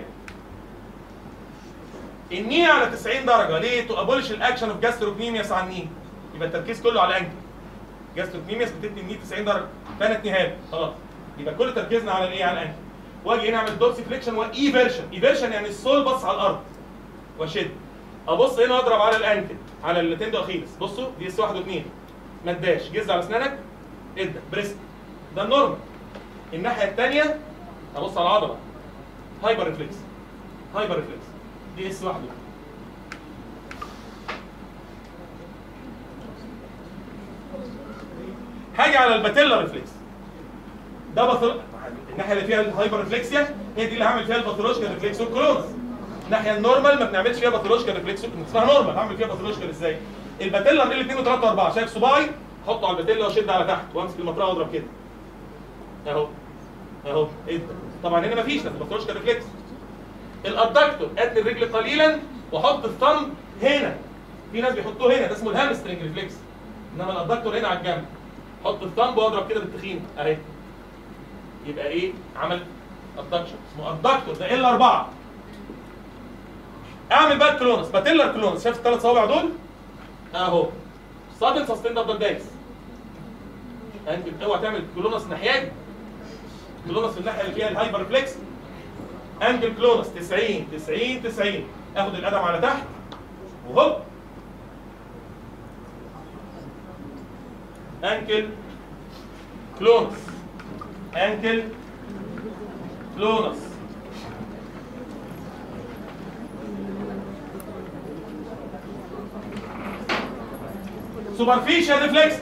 الني على 90 درجه ليه تو ابولش الاكشن اوف جاستروكنيمياس على الني يبقى التركيز كله على الانكل جاستروكنيمياس بتدي الني 90 درجه كانت نهايه خلاص يبقى كل تركيزنا على الايه على الانكل واجي هنا اعمل دورسي فليكشن وايفيرشن ايفيرشن يعني السول بص على الارض واشد ابص هنا اضرب على الانكل على التندو اخيلس بصوا دي اس واحد واثنين ما اداش جز على اسنانك ادى بريست ده النورمال الناحيه الثانيه ابص على العضله هايبر ريفلكس هايبر ريفلكس دي اس واحده هاجي على الباتيلا ريفلكس ده بطل الناحيه اللي فيها الهايبر ريفلكسيا هي دي اللي هعمل فيها الباثولوجيكال ريفلكس والكلونس الناحيه النورمال ما بنعملش فيها باثولوجيكال ريفلكس اسمها نورمال هعمل فيها باثولوجيكال ازاي الباتيلا ال 2 و3 و4 شايف صباعي احطه على الباتيلا واشد على تحت وامسك المطرقه واضرب كده اهو اهو ايه ده طبعا هنا مفيش ده باثولوجيكال ريفلكس الادكتور اتني الرجل قليلا واحط الثumb هنا في ناس بيحطوه هنا ده اسمه الهامسترنج ريفلكس انما الادكتور هنا على الجنب احط الثumb واضرب كده بالتخين اهي يبقى ايه عمل ادكشن اسمه ادكتور ده ال 4 اعمل بقى الكلونس باتيلر كلونس شايف الثلاث صوابع دول اهو سادن سستين ابدا دايس انت اوعى تعمل كلونس الناحيه دي كلونس الناحيه اللي فيها الهايبر ريفلكس انجل كلونس 90 90 90 اخد القدم على تحت وهوب انكل كلونس انكل كلونس سوبرفيشال ريفلكس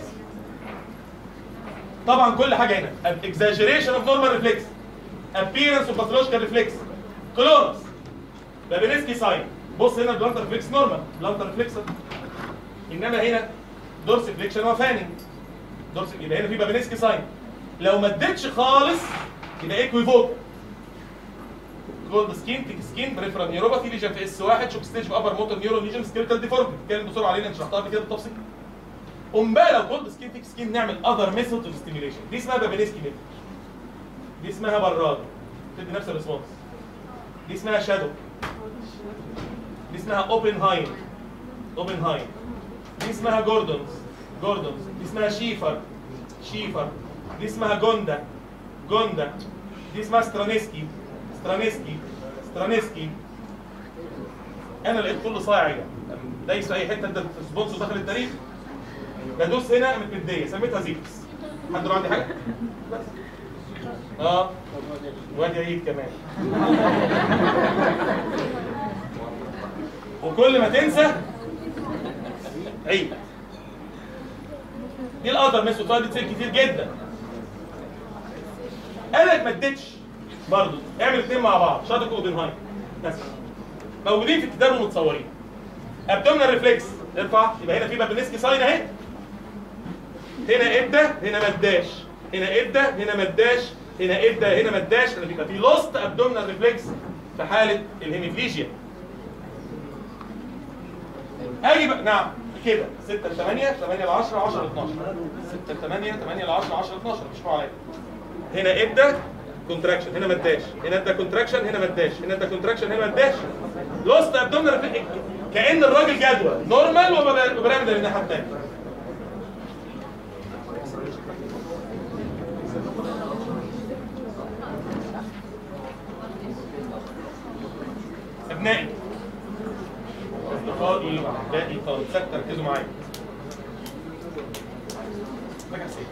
طبعا كل حاجه هنا exaggeration of normal reflex appearance of pathological reflex كلونس بابينسكي ساين بص هنا البلانتر ريفلكس نورمال بلانتر ريفلكس انما هنا دورس فليكشن وفاننج دورس يبقى هنا في بابينسكي ساين لو ما اديتش خالص يبقى ايكويفوك كولد سكين تيك سكين بريفرال نيوروباثي ليجن في اس 1 شوك ستيج في ابر موتور نيورو ليجن سكيلتال ديفورم اتكلم بسرعه علينا أنا شرحتها قبل كده بالتفصيل قوم بقى لو كولد سكين تيك سكين نعمل اذر ميثود اوف ستيميوليشن دي اسمها بابينسكي ميثود دي اسمها براد تدي نفس الريسبونس دي اسمها شادو دي اسمها اوبنهايم اوبنهايم دي اسمها جوردونز جوردونز دي اسمها شيفر شيفر دي اسمها جوندا جوندا دي اسمها سترانيسكي سترانيسكي سترانيسكي انا لقيت كل صايع هنا دايس في اي حته انت سبونسر داخل التاريخ بدوس هنا قامت مديه سميتها زيكس حد له عندي حاجه؟ بس اه وادي عيد كمان وكل ما تنسى عيد دي الاذر ميثود طيب بتصير كتير جدا قالك ما اديتش برضه اعمل الاثنين مع بعض شادك واوبنهايم بس موجودين في الكتاب ومتصورين ابدومينال ريفلكس ارفع يبقى هنا في بابنسكي ساين اهي هنا ادى هنا ما اداش هنا ادى هنا ما اداش هنا ادى هنا ما اداش لان بيبقى في لوست ابدومينال ريفلكس في حاله الهيميفليجيا اجي بقى نعم كده 6 ل 8 8 ل 10 10 ل 12 6 ل 8 8 ل 10 10 ل 12 مش عليا هنا ادى كونتراكشن هنا ما اداش هنا ادى كونتراكشن هنا ما اداش هنا ادى كونتراكشن هنا ما اداش لوست ابدومينال ريفلكس كان الراجل جدول نورمال وبرامج الناحيه الثانيه ابنائي اصدقائي واحبائي طالب ست ركزوا معايا راجع سيف.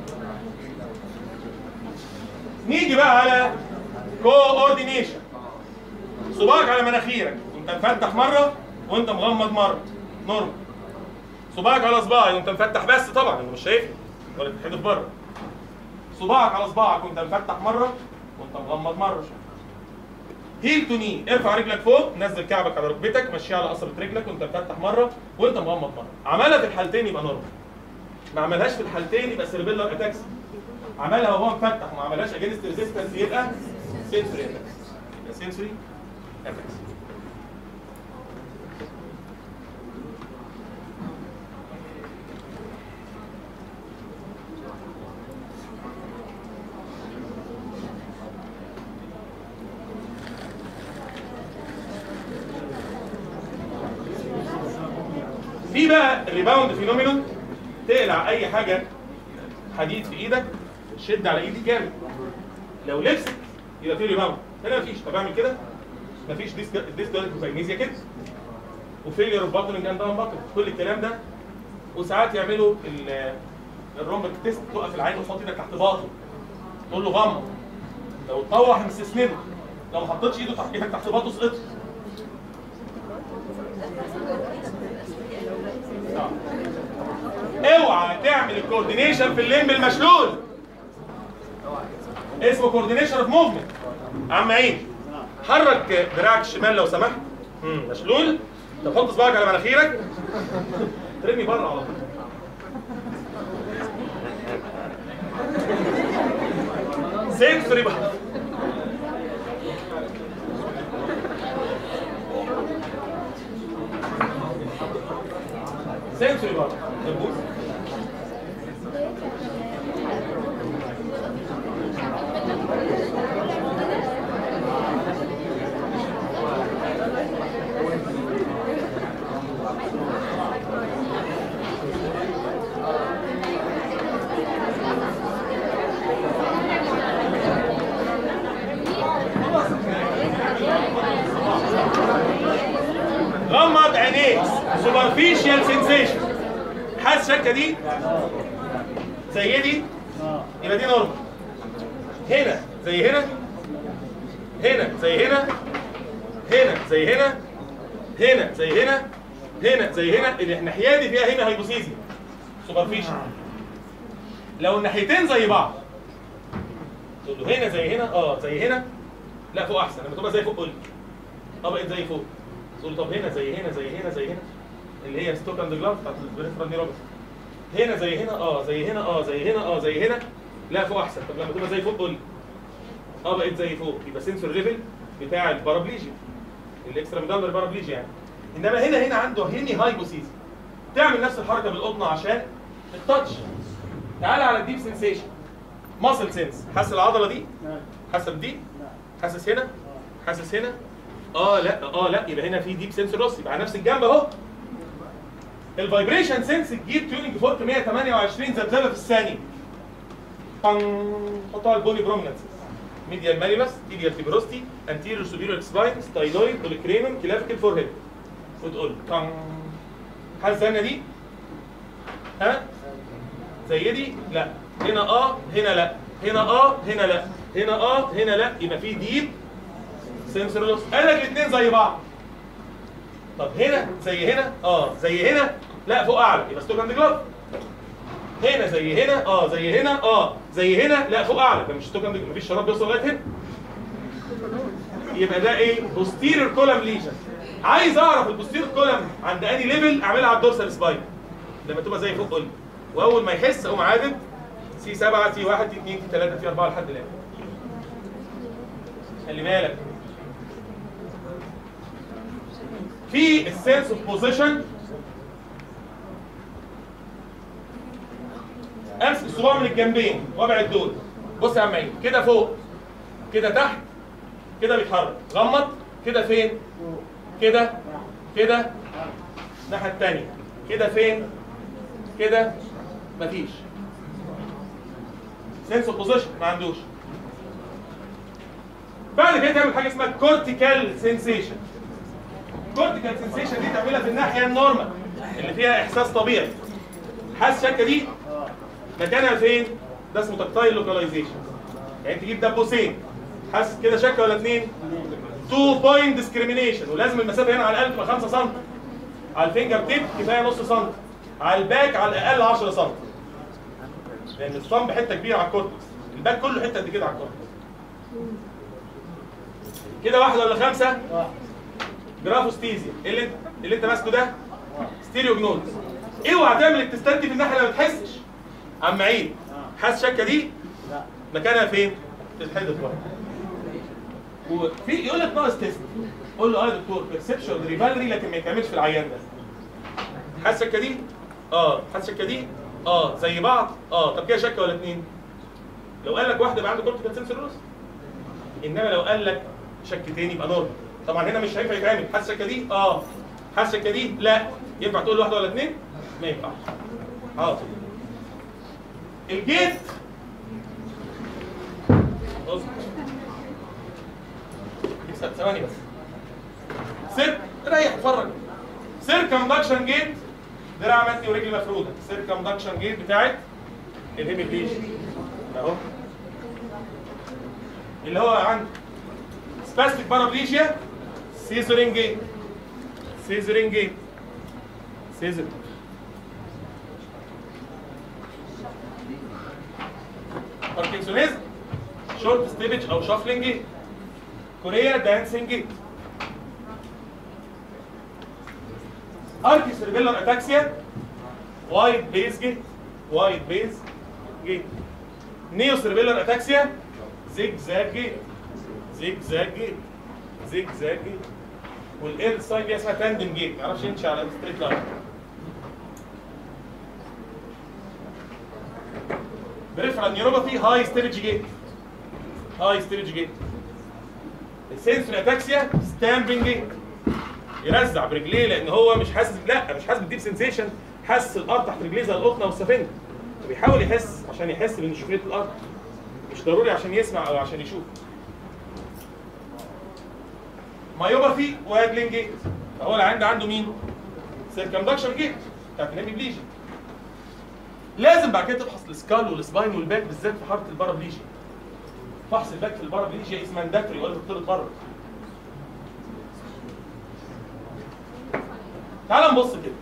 نيجي بقى على كوردينيشن صباعك على مناخيرك وانت مفتح مره وانت مغمض مره نورمال صباعك على صباعي وانت مفتح بس طبعا انا مش شايفني ولا تتحدف بره صباعك على صباعك وانت مفتح مره وانت مغمض مره هيل تو ني ارفع رجلك فوق نزل كعبك على ركبتك مشيها على قصبة رجلك وانت مفتح مره وانت مغمض مره عملها في الحالتين يبقى نورمال ما عملهاش في الحالتين يبقى سيربيلر اتاكس عملها وهو مفتح وما عملهاش اجينست ريزيستنس يبقى سنسوري اتاكس يبقى سنسوري اتاكس في بقى الريباوند فينومينون تقلع اي حاجه حديد في ايدك شد على ايدي جامد لو لبست يبقى في ريباوند هنا مفيش طب اعمل كده مفيش ديسك ديسك ماجنيزيا كده وفيلير اوف باترنج اند داون باترنج كل الكلام ده وساعات يعملوا ال- الرومبك تيست تقف العين وتحط ايدك تحت باطه تقول له غمض لو تطوح مستسنده لو ما حطيتش ايده تحت ايدك تحت باطه سقطت وهتعمل الكوردينيشن في الليمب المشلول اسمه كوردينيشن اوف موفمنت عم عين حرك دراعك الشمال لو سمحت مم، مشلول طب حط صباعك على مناخيرك ترمي بره على طول سنسوري بقى سنسوري بقى البوس غمض عينيك سوبرفيشال سنسيشن حاسس الشكه دي زي دي يبقى دي نورمال هنا زي هنا هنا زي هنا هنا زي هنا هنا زي هنا هنا زي هنا الناحيه دي فيها هنا هايبوسيزيا سوبرفيشال لو الناحيتين زي بعض تقول له هنا زي هنا اه زي هنا لا فوق احسن لما تبقى زي فوق قول لي. اه بقت زي فوق تقول طب هنا زي هنا زي هنا زي هنا اللي هي ستوك اند جلاف بتاعت البريفرال نيوروباثي هنا زي هنا اه زي هنا اه زي هنا اه زي هنا لا فوق احسن طب لما تبقى زي فوق قول لي. اه بقت زي فوق يبقى سنسور ليفل بتاع البارابليجيا الاكسترا ميدالر بارابليجيا يعني انما هنا هنا عنده هيني هايبوسيز تعمل نفس الحركه بالقطنه عشان التاتش تعالى على الديب سنسيشن ماسل سنس حاسس العضله دي حاسس دي حاسس هنا حاسس هنا اه لا اه لا يبقى هنا في ديب سنس روس يبقى على نفس الجنب اهو الفايبريشن سنس تجيب تيوننج فورك 128 ذبذبه في الثانيه طن حطها على البولي برومنانس ميديال ماليبس تيبيال تيبروستي انتيريور سوبيريور سباين ستايلويد اوليكرينوم كلافيكال فور هيد وتقول طن حاسس الزنه دي ها زي دي لا هنا اه هنا لا هنا اه هنا لا هنا اه هنا لا يبقى في ديب سنسور لوس قال لك الاثنين زي بعض طب هنا زي هنا اه زي هنا لا فوق اعلى يبقى ستوك اند جلاف هنا زي هنا اه زي هنا اه زي هنا لا فوق اعلى ده مش ستوك اند مفيش شراب بيوصل لغايه هنا يبقى ده ايه بوستيريور كولم ليجن عايز اعرف البوستيريور كولم عند اني ليفل اعملها على الدورسال سباين لما تبقى زي فوق قول واول ما يحس اقوم عادد سي 7 سي 1 سي 2 سي 3 سي 4 لحد الان خلي بالك في السنس اوف بوزيشن امسك الصباع من الجنبين وابعد دول بص يا عم عين كده فوق كده تحت كده بيتحرك غمض كده فين كده كده الناحيه الثانيه كده فين كده مفيش سنس اوف بوزيشن ما عندوش بعد كده تعمل حاجه اسمها كورتيكال سنسيشن كورتيكال سنسيشن دي تعملها في الناحيه النورمال اللي فيها احساس طبيعي حاسس الشكه دي مكانها فين ده اسمه تكتايل لوكاليزيشن يعني تجيب دبوسين حاسس كده شكه ولا اتنين 2 بوينت ديسكريميشن ولازم المسافه هنا على الاقل تبقى 5 سم على الفينجر تيب كفايه نص سم على الباك على الاقل 10 سم لان الصنب حته كبيره على الكورتكس الباك كله حته قد كده على الكورتكس كده واحده ولا خمسه جرافوستيزيا إيه اللي انت اللي انت ماسكه ده ستيريو جنوز اوعى تعمل التستات دي في الناحيه اللي ما بتحسش عم عيد حاسس الشكه دي لا مكانها فين في الحيطه ورا وفي يقول لك ناقص تيست قول له اه يا دكتور بيرسبشن ريفالري لكن ما يتعملش في العيان ده حاسس الشكه دي اه حاسس الشكه دي اه زي بعض اه طب كده شكه ولا اتنين لو قال لك واحده يبقى عنده كورتيكال سنسورس انما لو قال لك شكتين يبقى نورمال طبعا هنا مش هينفع يتعمل حاسس الشكه دي اه حاسس الشكه دي لا ينفع تقول له واحده ولا اتنين ما ينفعش حاضر الجيت اصبر يكسب ثواني بس سير ريح اتفرج سيركمدكشن جيت دراع متني ورجلي مفروده سيركمدكشن جيت بتاعت الهيميبليج اهو اللي هو عند سباستيك بارابليجيا سيزرين جيت سيزرين جيت سيزر باركنسونيزم شورت ستيبج او شافلنج جيت كوريا دانسينج جيت اركي سيربيلر اتاكسيا وايد بيز جيت وايد بيز جيت نيو سيربيلر اتاكسيا زيج زاج جيت زيج زاج جيت زيج زاج جيت والاير ساين دي اسمها تاندم جيت ما يعرفش يمشي على ستريت لاين بريفرال نيوروباثي هاي ستيرج جيت هاي ستيرج جيت السنسوري اتاكسيا ستامبنج جيت يرزع برجليه لان هو مش حاسس لا مش حاسس بالديب سنسيشن حاسس الارض تحت رجليه زي القطنه والسفنج فبيحاول يحس عشان يحس بنشوفيه الارض مش ضروري عشان يسمع او عشان يشوف مايوباثي واجلين جيت فهو اللي عنده عنده مين؟ سيركمدكشن جيت بتاعت الهيميبليجيا لازم بعد كده تفحص السكال والسباين والباك بالذات في حاله البارابليجيا فحص الباك في البارابليجيا اسمه مانداتوري ولا بتطلب بره تعال نبص كده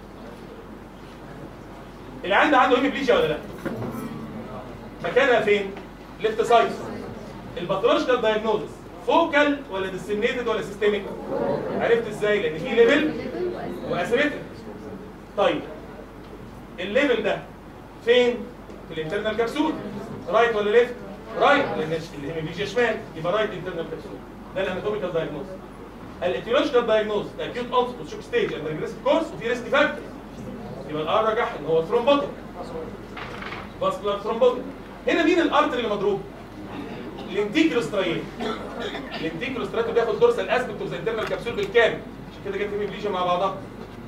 اللي عنده عنده هيميبليجيا ولا لا؟ مكانها فين؟ ليفت سايد الباثولوجيكال دايجنوزس فوكال ولا ديسيمينيتد ولا سيستميك؟ عرفت ازاي؟ لان في ليفل واسيمتريك طيب الليفل ده فين؟ في الانترنال كبسول رايت ولا ليفت؟ رايت لان الهيميبليجيا شمال يبقى رايت انترنال كبسول ده الاناتوميكال دايجنوز الاتيولوجيكال دايجنوز اكيوت اونست شوك ستيج اند ريجريسيف كورس وفي ريسك فاكتور يبقى الار رجح ان هو ثرومبوتيك فاسكولار ثرومبوتيك هنا مين الارتري اللي مضروب؟ الانتيكلوسترايين الانتيكلوسترايين بياخد دورسال اسبكت اوف ذا انترنال كبسول بالكامل عشان كده جت هيميبليجيا مع بعضها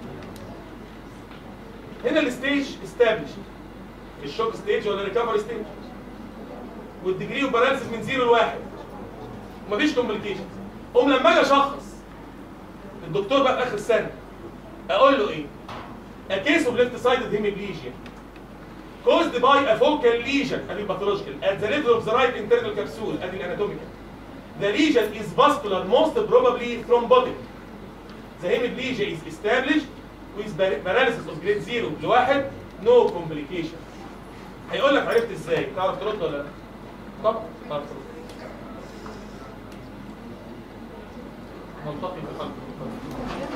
هنا الستيج استابلش الشوك ستيج ولا ريكفري ستيج والديجري اوف باراليسيس من 0 ل 1 ومفيش كومبليكيشنز قوم لما اجي اشخص الدكتور بقى في اخر السنه اقول له ايه؟ A case of left-sided hemiplegia caused by a focal lesion ادي pathological at the level of the right internal capsule ادي anatomical. The lesion is vascular most probably thrombotic. The hemiplegia is established with par- paralysis of grade 0 لواحد no complication. هيقول لك عرفت ازاي؟ تعرف ترد ولا لا؟ طبعا تعرف ترد. نلتقي في الحلقه